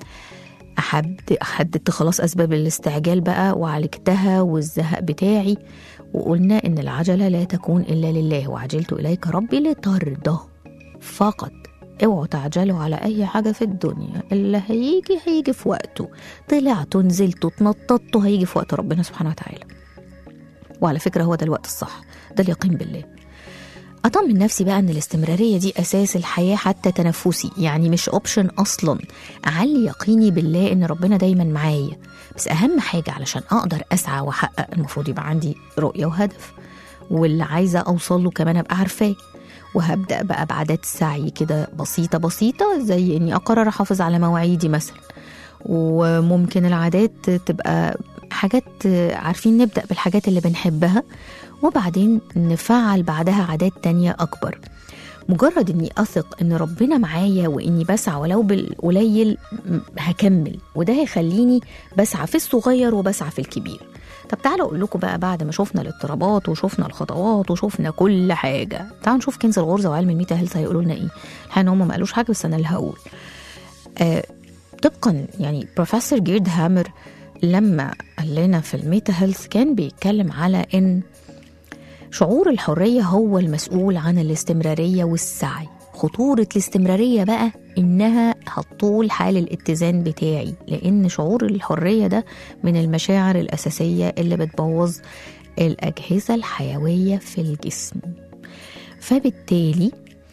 أحدد حددت خلاص أسباب الاستعجال بقى وعالجتها والزهق بتاعي وقلنا إن العجلة لا تكون إلا لله وعجلت إليك ربي لترضى فقط اوعوا تعجلوا على اي حاجه في الدنيا اللي هيجي هيجي في وقته طلعتوا نزلتوا اتنططوا هيجي في وقت ربنا سبحانه وتعالى وعلى فكره هو ده الوقت الصح ده اليقين بالله اطمن نفسي بقى ان الاستمراريه دي اساس الحياه حتى تنفسي يعني مش اوبشن اصلا اعلي يقيني بالله ان ربنا دايما معايا بس اهم حاجه علشان اقدر اسعى واحقق المفروض يبقى عندي رؤيه وهدف واللي عايزه اوصل له كمان ابقى عارفاه وهبدا بقى بعادات السعي كده بسيطه بسيطه زي اني اقرر احافظ على مواعيدي مثلا وممكن العادات تبقى حاجات عارفين نبدا بالحاجات اللي بنحبها وبعدين نفعل بعدها عادات تانية اكبر مجرد اني اثق ان ربنا معايا واني بسعى ولو بالقليل هكمل وده هيخليني بسعى في الصغير وبسعى في الكبير طب تعالوا اقول لكم بقى بعد ما شفنا الاضطرابات وشفنا الخطوات وشفنا كل حاجه تعالوا نشوف كنز الغرزه وعلم الميتا هيلث هيقولوا لنا ايه الحقيقه ان هم ما قالوش حاجه بس انا اللي هقول آه طبقا يعني بروفيسور جيرد هامر لما قال لنا في الميتا هيلث كان بيتكلم على ان شعور الحريه هو المسؤول عن الاستمراريه والسعي خطورة الاستمرارية بقى إنها هتطول حال الاتزان بتاعي لأن شعور الحرية ده من المشاعر الأساسية اللي بتبوظ الأجهزة الحيوية في الجسم فبالتالي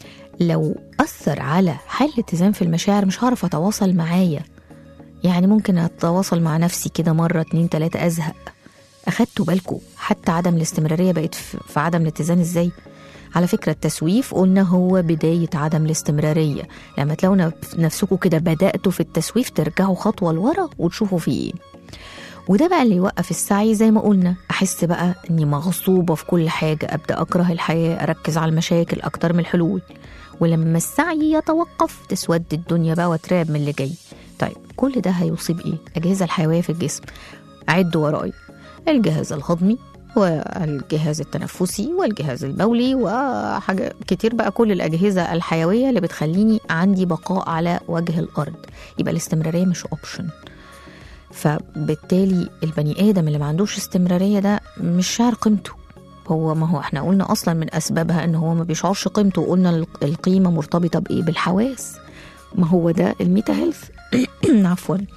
لو أثر على حال الاتزان في المشاعر مش هعرف أتواصل معايا يعني ممكن أتواصل مع نفسي كده مرة اتنين تلاتة أزهق أخدتوا بالكم حتى عدم الاستمرارية بقت في عدم الاتزان إزاي؟ على فكرة التسويف قلنا هو بداية عدم الاستمرارية لما تلاقوا نفسكم كده بدأتوا في التسويف ترجعوا خطوة لورا وتشوفوا فيه ايه وده بقى اللي يوقف السعي زي ما قلنا أحس بقى إني مغصوبة في كل حاجة أبدأ أكره الحياة أركز على المشاكل أكتر من الحلول ولما السعي يتوقف تسود الدنيا بقى وتراب من اللي جاي طيب كل ده هيصيب إيه؟ الأجهزة الحيوية في الجسم عدوا وراي الجهاز الهضمي والجهاز التنفسي والجهاز البولي وحاجة كتير بقى كل الأجهزة الحيوية اللي بتخليني عندي بقاء على وجه الأرض يبقى الاستمرارية مش أوبشن فبالتالي البني آدم اللي ما عندوش استمرارية ده مش شعر قيمته هو ما هو احنا قلنا اصلا من اسبابها ان هو ما بيشعرش قيمته وقلنا القيمه مرتبطه بايه بالحواس ما هو ده الميتا هيلث عفوا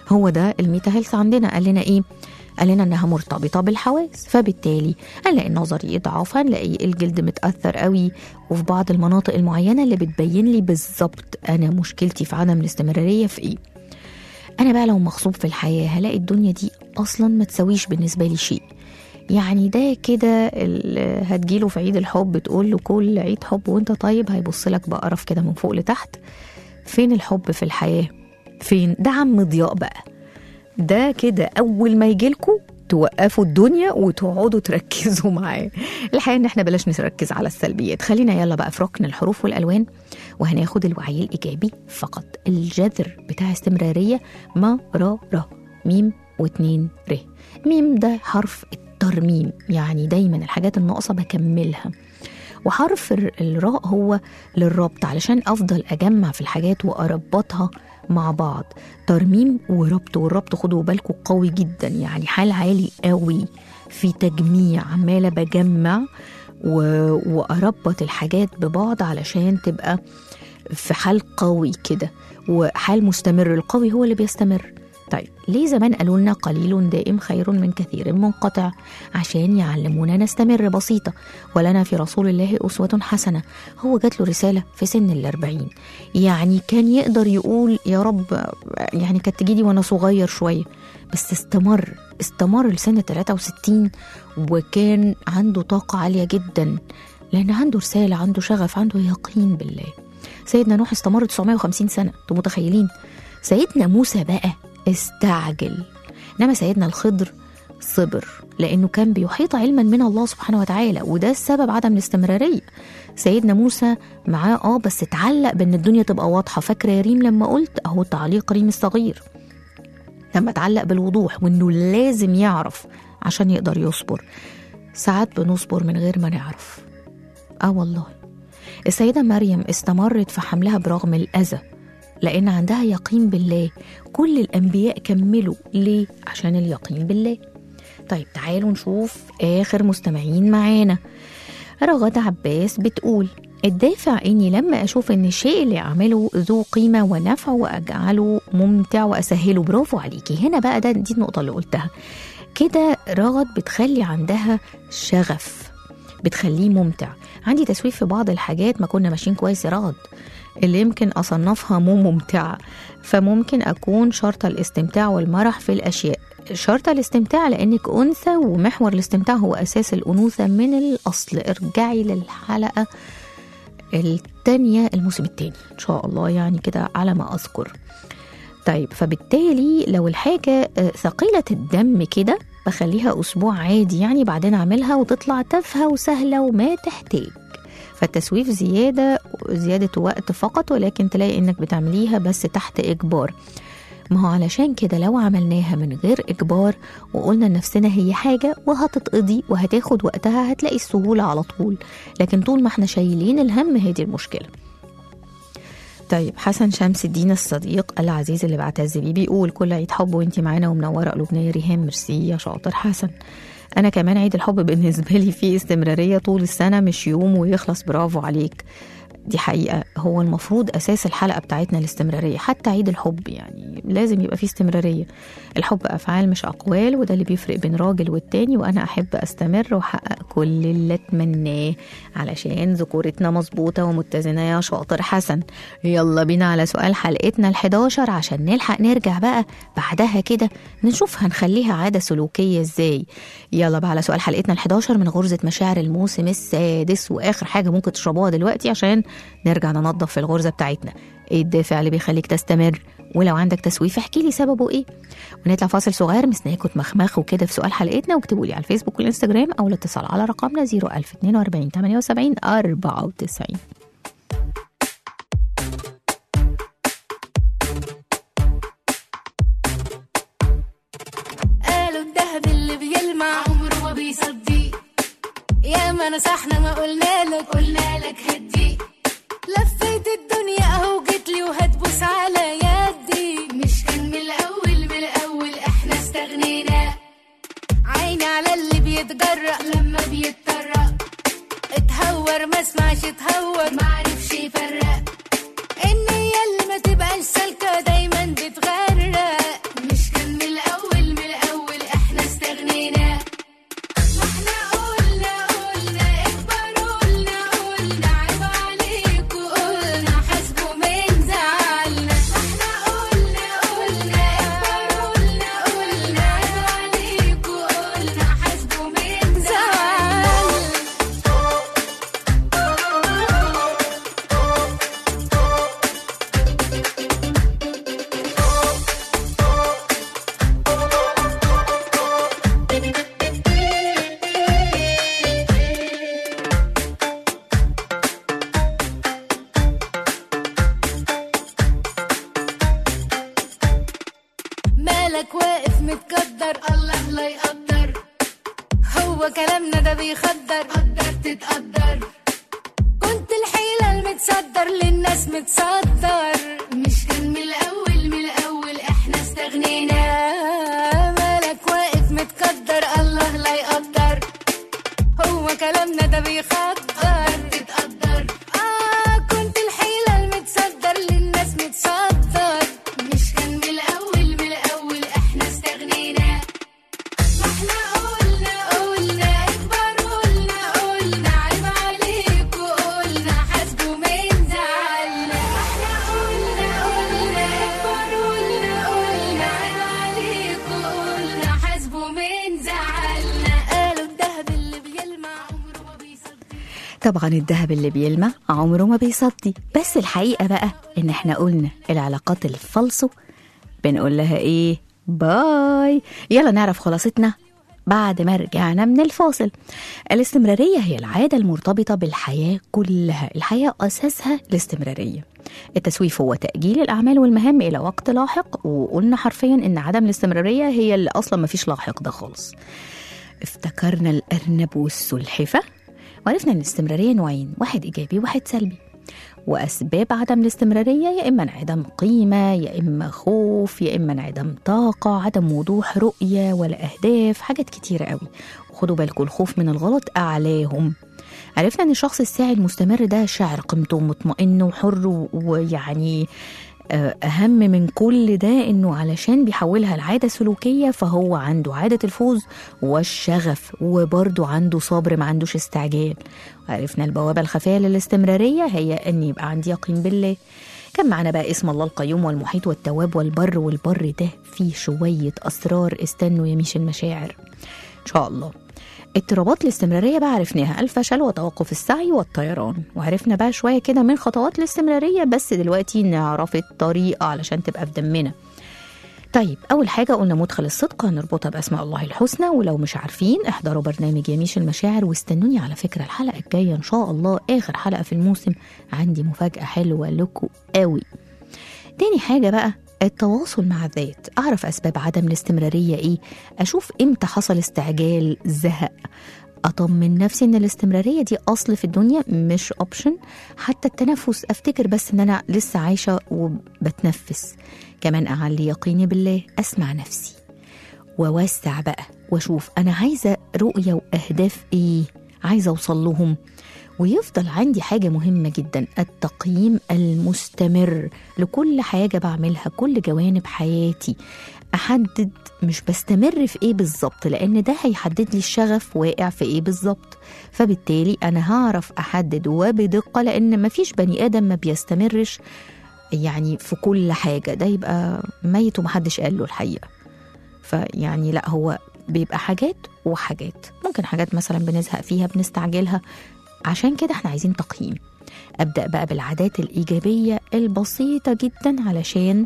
هو ده الميتا هيلث عندنا قال لنا ايه قال لنا انها مرتبطه بالحواس فبالتالي هنلاقي النظر يضعف هنلاقي الجلد متاثر قوي وفي بعض المناطق المعينه اللي بتبين لي بالظبط انا مشكلتي في عدم الاستمراريه في ايه انا بقى لو مغصوب في الحياه هلاقي الدنيا دي اصلا ما تسويش بالنسبه لي شيء يعني ده كده ال- هتجيله في عيد الحب تقول له كل عيد حب وانت طيب هيبص لك بقرف كده من فوق لتحت فين الحب في الحياه فين ده عم ضياء بقى ده كده اول ما يجيلكوا توقفوا الدنيا وتقعدوا تركزوا معاه الحقيقه ان احنا بلاش نركز على السلبيات خلينا يلا بقى في ركن الحروف والالوان وهناخد الوعي الايجابي فقط الجذر بتاع استمراريه مراره ميم واتنين ر ميم ده حرف الترميم يعني دايما الحاجات الناقصه بكملها وحرف الر- الراء هو للربط علشان افضل اجمع في الحاجات واربطها مع بعض ترميم وربط والربط خدوا بالكم قوي جدا يعني حال عالي قوي في تجميع عماله بجمع و... واربط الحاجات ببعض علشان تبقى في حال قوي كده وحال مستمر القوي هو اللي بيستمر طيب ليه زمان قالوا لنا قليل دائم خير من كثير منقطع عشان يعلمونا نستمر بسيطة ولنا في رسول الله أسوة حسنة هو جات له رسالة في سن الأربعين يعني كان يقدر يقول يا رب يعني كانت تجيلي وأنا صغير شوية بس استمر استمر لسنة 63 وكان عنده طاقة عالية جدا لأن عنده رسالة عنده شغف عنده يقين بالله سيدنا نوح استمر 950 سنة انتوا متخيلين سيدنا موسى بقى استعجل انما سيدنا الخضر صبر لانه كان بيحيط علما من الله سبحانه وتعالى وده السبب عدم الاستمراريه سيدنا موسى معاه اه بس اتعلق بان الدنيا تبقى واضحه فاكره يا ريم لما قلت اهو تعليق ريم الصغير لما اتعلق بالوضوح وانه لازم يعرف عشان يقدر يصبر ساعات بنصبر من غير ما نعرف اه والله السيدة مريم استمرت في حملها برغم الأذى لأن عندها يقين بالله كل الأنبياء كملوا ليه؟ عشان اليقين بالله طيب تعالوا نشوف آخر مستمعين معانا رغد عباس بتقول الدافع اني لما اشوف ان الشيء اللي اعمله ذو قيمه ونفع واجعله ممتع واسهله برافو عليكي هنا بقى ده دي النقطه اللي قلتها كده رغد بتخلي عندها شغف بتخليه ممتع عندي تسويف في بعض الحاجات ما كنا ماشيين كويس يا رغد اللي يمكن أصنفها مو ممتعة فممكن أكون شرط الاستمتاع والمرح في الأشياء شرط الاستمتاع لأنك أنثى ومحور الاستمتاع هو أساس الأنوثة من الأصل ارجعي للحلقة التانية الموسم التاني إن شاء الله يعني كده على ما أذكر طيب فبالتالي لو الحاجة آه، ثقيلة الدم كده بخليها أسبوع عادي يعني بعدين أعملها وتطلع تافهة وسهلة وما تحتاج فالتسويف زيادة زيادة وقت فقط ولكن تلاقي إنك بتعمليها بس تحت إجبار ما هو علشان كده لو عملناها من غير إجبار وقلنا لنفسنا هي حاجة وهتتقضي وهتاخد وقتها هتلاقي السهولة على طول لكن طول ما احنا شايلين الهم هي دي المشكلة طيب حسن شمس الدين الصديق العزيز اللي بعتز بيه بيقول كل عيد حب وانتي معانا ومنوره قلوبنا يا ريهام ميرسي يا شاطر حسن انا كمان عيد الحب بالنسبه لي فيه استمراريه طول السنه مش يوم ويخلص برافو عليك دي حقيقة هو المفروض أساس الحلقة بتاعتنا الاستمرارية حتى عيد الحب يعني لازم يبقى فيه استمرارية الحب أفعال مش أقوال وده اللي بيفرق بين راجل والتاني وأنا أحب أستمر وأحقق كل اللي أتمناه علشان ذكورتنا مظبوطة ومتزنة يا شاطر حسن يلا بينا على سؤال حلقتنا ال11 عشان نلحق نرجع بقى بعدها كده نشوف هنخليها عادة سلوكية ازاي يلا بقى على سؤال حلقتنا ال11 من غرزة مشاعر الموسم السادس وآخر حاجة ممكن تشربوها دلوقتي عشان نرجع ننظف في الغرزة بتاعتنا ايه الدافع اللي بيخليك تستمر ولو عندك تسويف احكي لي سببه ايه ونطلع فاصل صغير مستنياكم تمخمخوا كده في سؤال حلقتنا واكتبوا لي على الفيسبوك والانستجرام او الاتصال على رقمنا 01042 78 94 قالوا الدهب اللي بيلمع عمره ما بيصدق يا ما نصحنا ما قلنا لك قلنا لك هدي لفيت الدنيا اهو جيت لي وهتبوس على يدي مش كان من الاول من الاول احنا استغنينا عيني على اللي بيتجرأ لما بيتطرق اتهور ما اسمعش اتهور ما عرفش يفرق النية اللي ما تبقاش سالكة دايما بتغرق مش مالك واقف متقدر الله لا يقدر هو كلامنا ده بيخدر قدر تتقدر كنت الحيلة المتصدر للناس متصدر مش كان من الأول من الأول احنا استغنينا مالك واقف متقدر الله لا يقدر هو كلامنا ده بيخدر تتقدر اه كنت الحيلة المتصدر للناس متصدر مش كان من الأول من الأول احنا استغنينا ما احنا قلنا قلنا اكبر قلنا قلنا عيب عليك وقلنا حاسبه من زعلنا ما احنا قلنا قلنا اكبر قلنا قلنا عيب عليك وقلنا حاسبه من زعلنا قالوا الدهب اللي بيلمع عمره ما بيصدق طبعا الذهب اللي بيلمع عمره ما بيصدي بس الحقيقة بقى إن إحنا قلنا العلاقات الفالصو بنقول لها إيه باي يلا نعرف خلاصتنا بعد ما رجعنا من الفاصل الاستمرارية هي العادة المرتبطة بالحياة كلها الحياة أساسها الاستمرارية التسويف هو تأجيل الأعمال والمهام إلى وقت لاحق وقلنا حرفيا إن عدم الاستمرارية هي اللي أصلا مفيش لاحق ده خالص افتكرنا الأرنب والسلحفة وعرفنا ان الاستمراريه نوعين واحد ايجابي وواحد سلبي واسباب عدم الاستمراريه يا اما انعدام قيمه يا اما خوف يا اما انعدام طاقه عدم وضوح رؤيه ولا اهداف حاجات كتيره قوي وخدوا بالكم الخوف من الغلط اعلاهم عرفنا ان الشخص الساعي المستمر ده شاعر قيمته مطمئن وحر و- ويعني آه، أهم من كل ده إنه علشان بيحولها لعادة سلوكية فهو عنده عادة الفوز والشغف وبرضه عنده صبر ما عندوش استعجال عرفنا البوابة الخفية للاستمرارية هي إن يبقى عندي يقين بالله كان معانا بقى اسم الله القيوم والمحيط والتواب والبر والبر ده فيه شوية أسرار استنوا يميش المشاعر إن شاء الله اضطرابات الاستمرارية بقى عرفناها الفشل وتوقف السعي والطيران وعرفنا بقى شوية كده من خطوات الاستمرارية بس دلوقتي نعرف الطريقة علشان تبقى في دمنا طيب أول حاجة قلنا مدخل الصدق هنربطها بأسماء الله الحسنى ولو مش عارفين احضروا برنامج يميش المشاعر واستنوني على فكرة الحلقة الجاية إن شاء الله آخر حلقة في الموسم عندي مفاجأة حلوة لكم قوي تاني حاجة بقى التواصل مع الذات أعرف أسباب عدم الاستمرارية إيه أشوف إمتى حصل استعجال زهق أطمن نفسي إن الاستمرارية دي أصل في الدنيا مش أوبشن حتى التنفس أفتكر بس إن أنا لسه عايشة وبتنفس كمان أعلي يقيني بالله أسمع نفسي ووسع بقى واشوف انا عايزه رؤيه واهداف ايه عايزه اوصل لهم ويفضل عندي حاجه مهمه جدا التقييم المستمر لكل حاجه بعملها كل جوانب حياتي احدد مش بستمر في ايه بالظبط لان ده هيحدد لي الشغف واقع في ايه بالظبط فبالتالي انا هعرف احدد وبدقه لان مفيش بني ادم ما بيستمرش يعني في كل حاجه ده يبقى ميت ومحدش قال له الحقيقه فيعني لا هو بيبقى حاجات وحاجات ممكن حاجات مثلا بنزهق فيها بنستعجلها عشان كده احنا عايزين تقييم ابدا بقى بالعادات الايجابيه البسيطه جدا علشان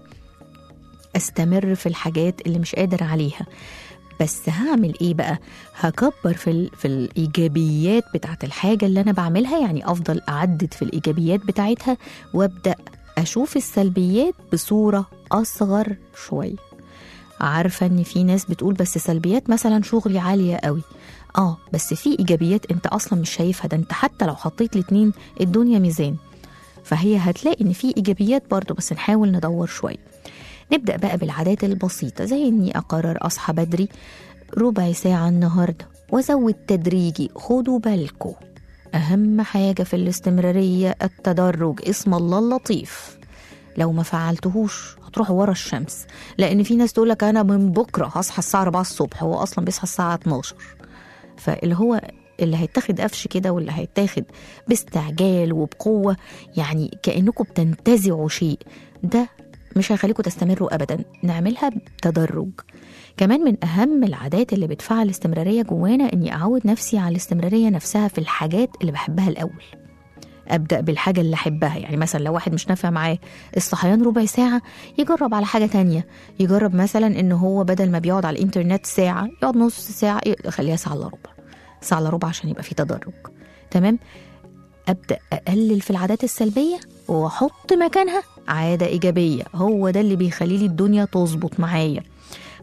استمر في الحاجات اللي مش قادر عليها بس هعمل ايه بقى هكبر في ال... في الايجابيات بتاعت الحاجه اللي انا بعملها يعني افضل اعدد في الايجابيات بتاعتها وابدا اشوف السلبيات بصوره اصغر شويه عارفه ان في ناس بتقول بس سلبيات مثلا شغلي عاليه قوي اه بس في ايجابيات انت اصلا مش شايفها ده انت حتى لو حطيت الاتنين الدنيا ميزان فهي هتلاقي ان في ايجابيات برضه بس نحاول ندور شويه نبدا بقى بالعادات البسيطه زي اني اقرر اصحى بدري ربع ساعه النهارده وازود تدريجي خدوا بالكم اهم حاجه في الاستمراريه التدرج اسم الله اللطيف لو ما فعلتهوش هتروحوا ورا الشمس لان في ناس تقول لك انا من بكره هصحى الساعه 4 الصبح هو اصلا بيصحى الساعه 12 فاللي هو اللي هيتاخد قفش كده واللي هيتاخد باستعجال وبقوه يعني كانكم بتنتزعوا شيء ده مش هيخليكم تستمروا ابدا نعملها بتدرج كمان من اهم العادات اللي بتفعل الاستمراريه جوانا اني اعود نفسي على الاستمراريه نفسها في الحاجات اللي بحبها الاول ابدا بالحاجه اللي احبها يعني مثلا لو واحد مش نافع معاه الصحيان ربع ساعه يجرب على حاجه تانية يجرب مثلا ان هو بدل ما بيقعد على الانترنت ساعه يقعد نص ساعه يخليها ساعه الا ربع ساعه الا ربع عشان يبقى في تدرج تمام ابدا اقلل في العادات السلبيه واحط مكانها عاده ايجابيه هو ده اللي بيخلي لي الدنيا تظبط معايا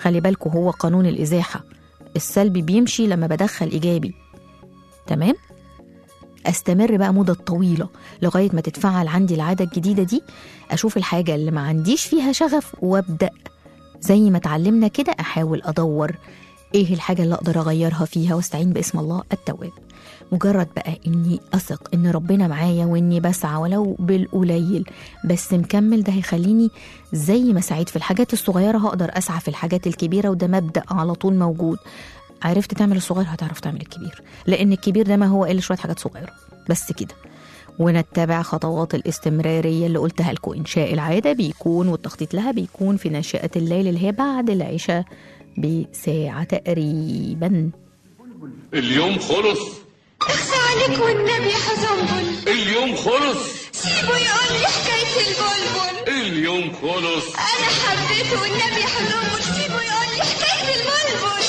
خلي بالكوا هو قانون الازاحه السلبي بيمشي لما بدخل ايجابي تمام استمر بقى مدة طويلة لغاية ما تتفعل عندي العادة الجديدة دي أشوف الحاجة اللي ما عنديش فيها شغف وأبدأ زي ما اتعلمنا كده أحاول أدور إيه الحاجة اللي أقدر أغيرها فيها واستعين باسم الله التواب مجرد بقى إني أثق إن ربنا معايا وإني بسعى ولو بالقليل بس مكمل ده هيخليني زي ما سعيت في الحاجات الصغيرة هقدر أسعى في الحاجات الكبيرة وده مبدأ على طول موجود عرفت تعمل الصغير هتعرف تعمل الكبير لأن الكبير ده ما هو إلا شوية حاجات صغيرة بس كده ونتبع خطوات الاستمرارية اللي قلتها لكم إنشاء العادة بيكون والتخطيط لها بيكون في ناشئة الليل اللي هي بعد العشاء بساعة تقريبا اليوم خلص اخفى عليك والنبي يا حزنبل اليوم خلص سيبه يقول لي حكاية البلبل اليوم خلص أنا حبيته والنبي يا حزنبل سيبه يقول لي حكاية البلبل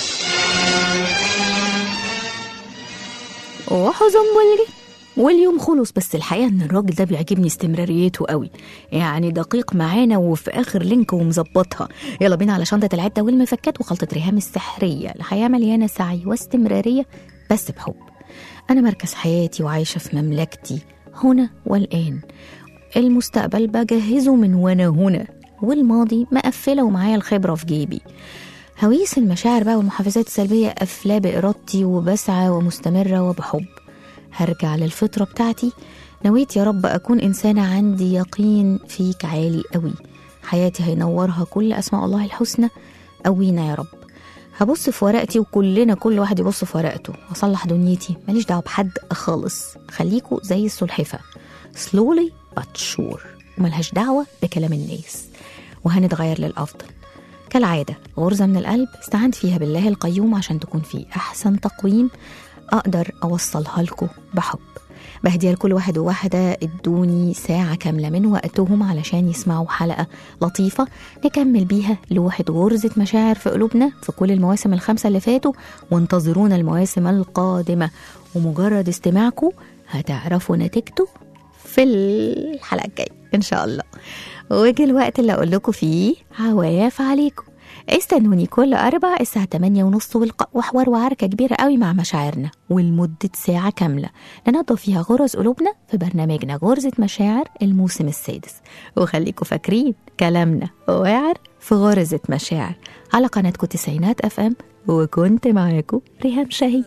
وحزنبل جه واليوم خلص بس الحقيقة إن الراجل ده بيعجبني استمراريته قوي يعني دقيق معانا وفي آخر لينك ومظبطها يلا بينا على شنطة العدة والمفكات وخلطة ريهام السحرية الحياة مليانة سعي واستمرارية بس بحب أنا مركز حياتي وعايشة في مملكتي هنا والآن المستقبل بجهزه من وانا هنا والماضي مقفلة ومعايا الخبرة في جيبي هويس المشاعر بقى والمحفزات السلبية قافلة بإرادتي وبسعى ومستمرة وبحب هرجع للفطرة بتاعتي نويت يا رب أكون إنسانة عندي يقين فيك عالي قوي حياتي هينورها كل أسماء الله الحسنى قوينا يا رب هبص في ورقتي وكلنا كل واحد يبص في ورقته واصلح دنيتي ماليش دعوه بحد خالص خليكوا زي السلحفه slowly but sure وملهاش دعوه بكلام الناس وهنتغير للافضل كالعاده غرزه من القلب استعنت فيها بالله القيوم عشان تكون في احسن تقويم اقدر اوصلها لكم بحب بهديها لكل واحد وواحدة ادوني ساعة كاملة من وقتهم علشان يسمعوا حلقة لطيفة نكمل بيها لوحة غرزة مشاعر في قلوبنا في كل المواسم الخمسة اللي فاتوا وانتظرونا المواسم القادمة ومجرد استماعكم هتعرفوا نتيجته في الحلقة الجاية إن شاء الله وجه الوقت اللي أقول لكم فيه عواف عليكم استنوني كل أربع الساعة 8 ونص والق- وحوار وعركة كبيرة قوي مع مشاعرنا ولمدة ساعة كاملة ننظف فيها غرز قلوبنا في برنامجنا غرزة مشاعر الموسم السادس وخليكم فاكرين كلامنا واعر في غرزة مشاعر على قناتكم تسعينات اف ام وكنت معاكم ريهام شاهين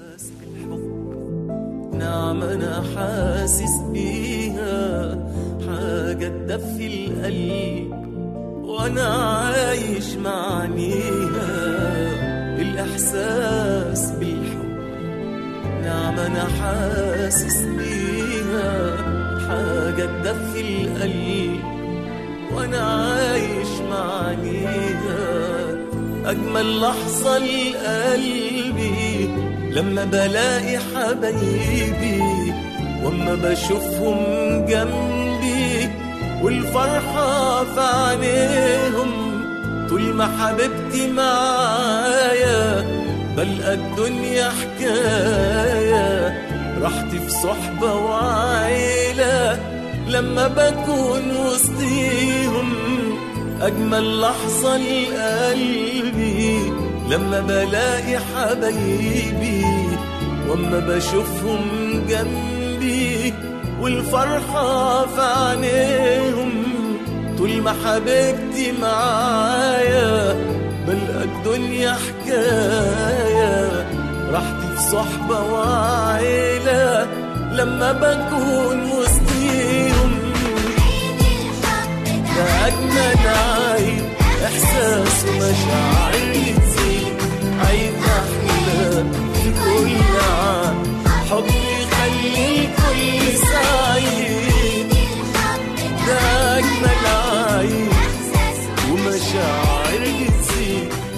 نعمة أنا حاسس بيها حاجة تدفي القلب وأنا عايش معنيها الإحساس بالحب نعمة أنا حاسس بيها حاجة تدفي القلب وأنا عايش معنيها أجمل لحظة لقلبي لما بلاقي حبايبي واما بشوفهم جنبي والفرحة في عينيهم طول ما حبيبتي معايا بلقى الدنيا حكاية راحتي في صحبة وعيلة لما بكون وسطيهم أجمل لحظة لقلبي لما بلاقي حبايبي واما بشوفهم جنبي والفرحة في عينيهم طول ما حبيبتي معايا بلقى الدنيا حكاية راحتي في صحبة وعيلة لما بكون وسطيهم ده أجمل عيب إحساس ومشاعر تزيد عيب أحلى في كل عام حب يخلي الكل سعيد ده أجمل عيب ومشاعر تزيد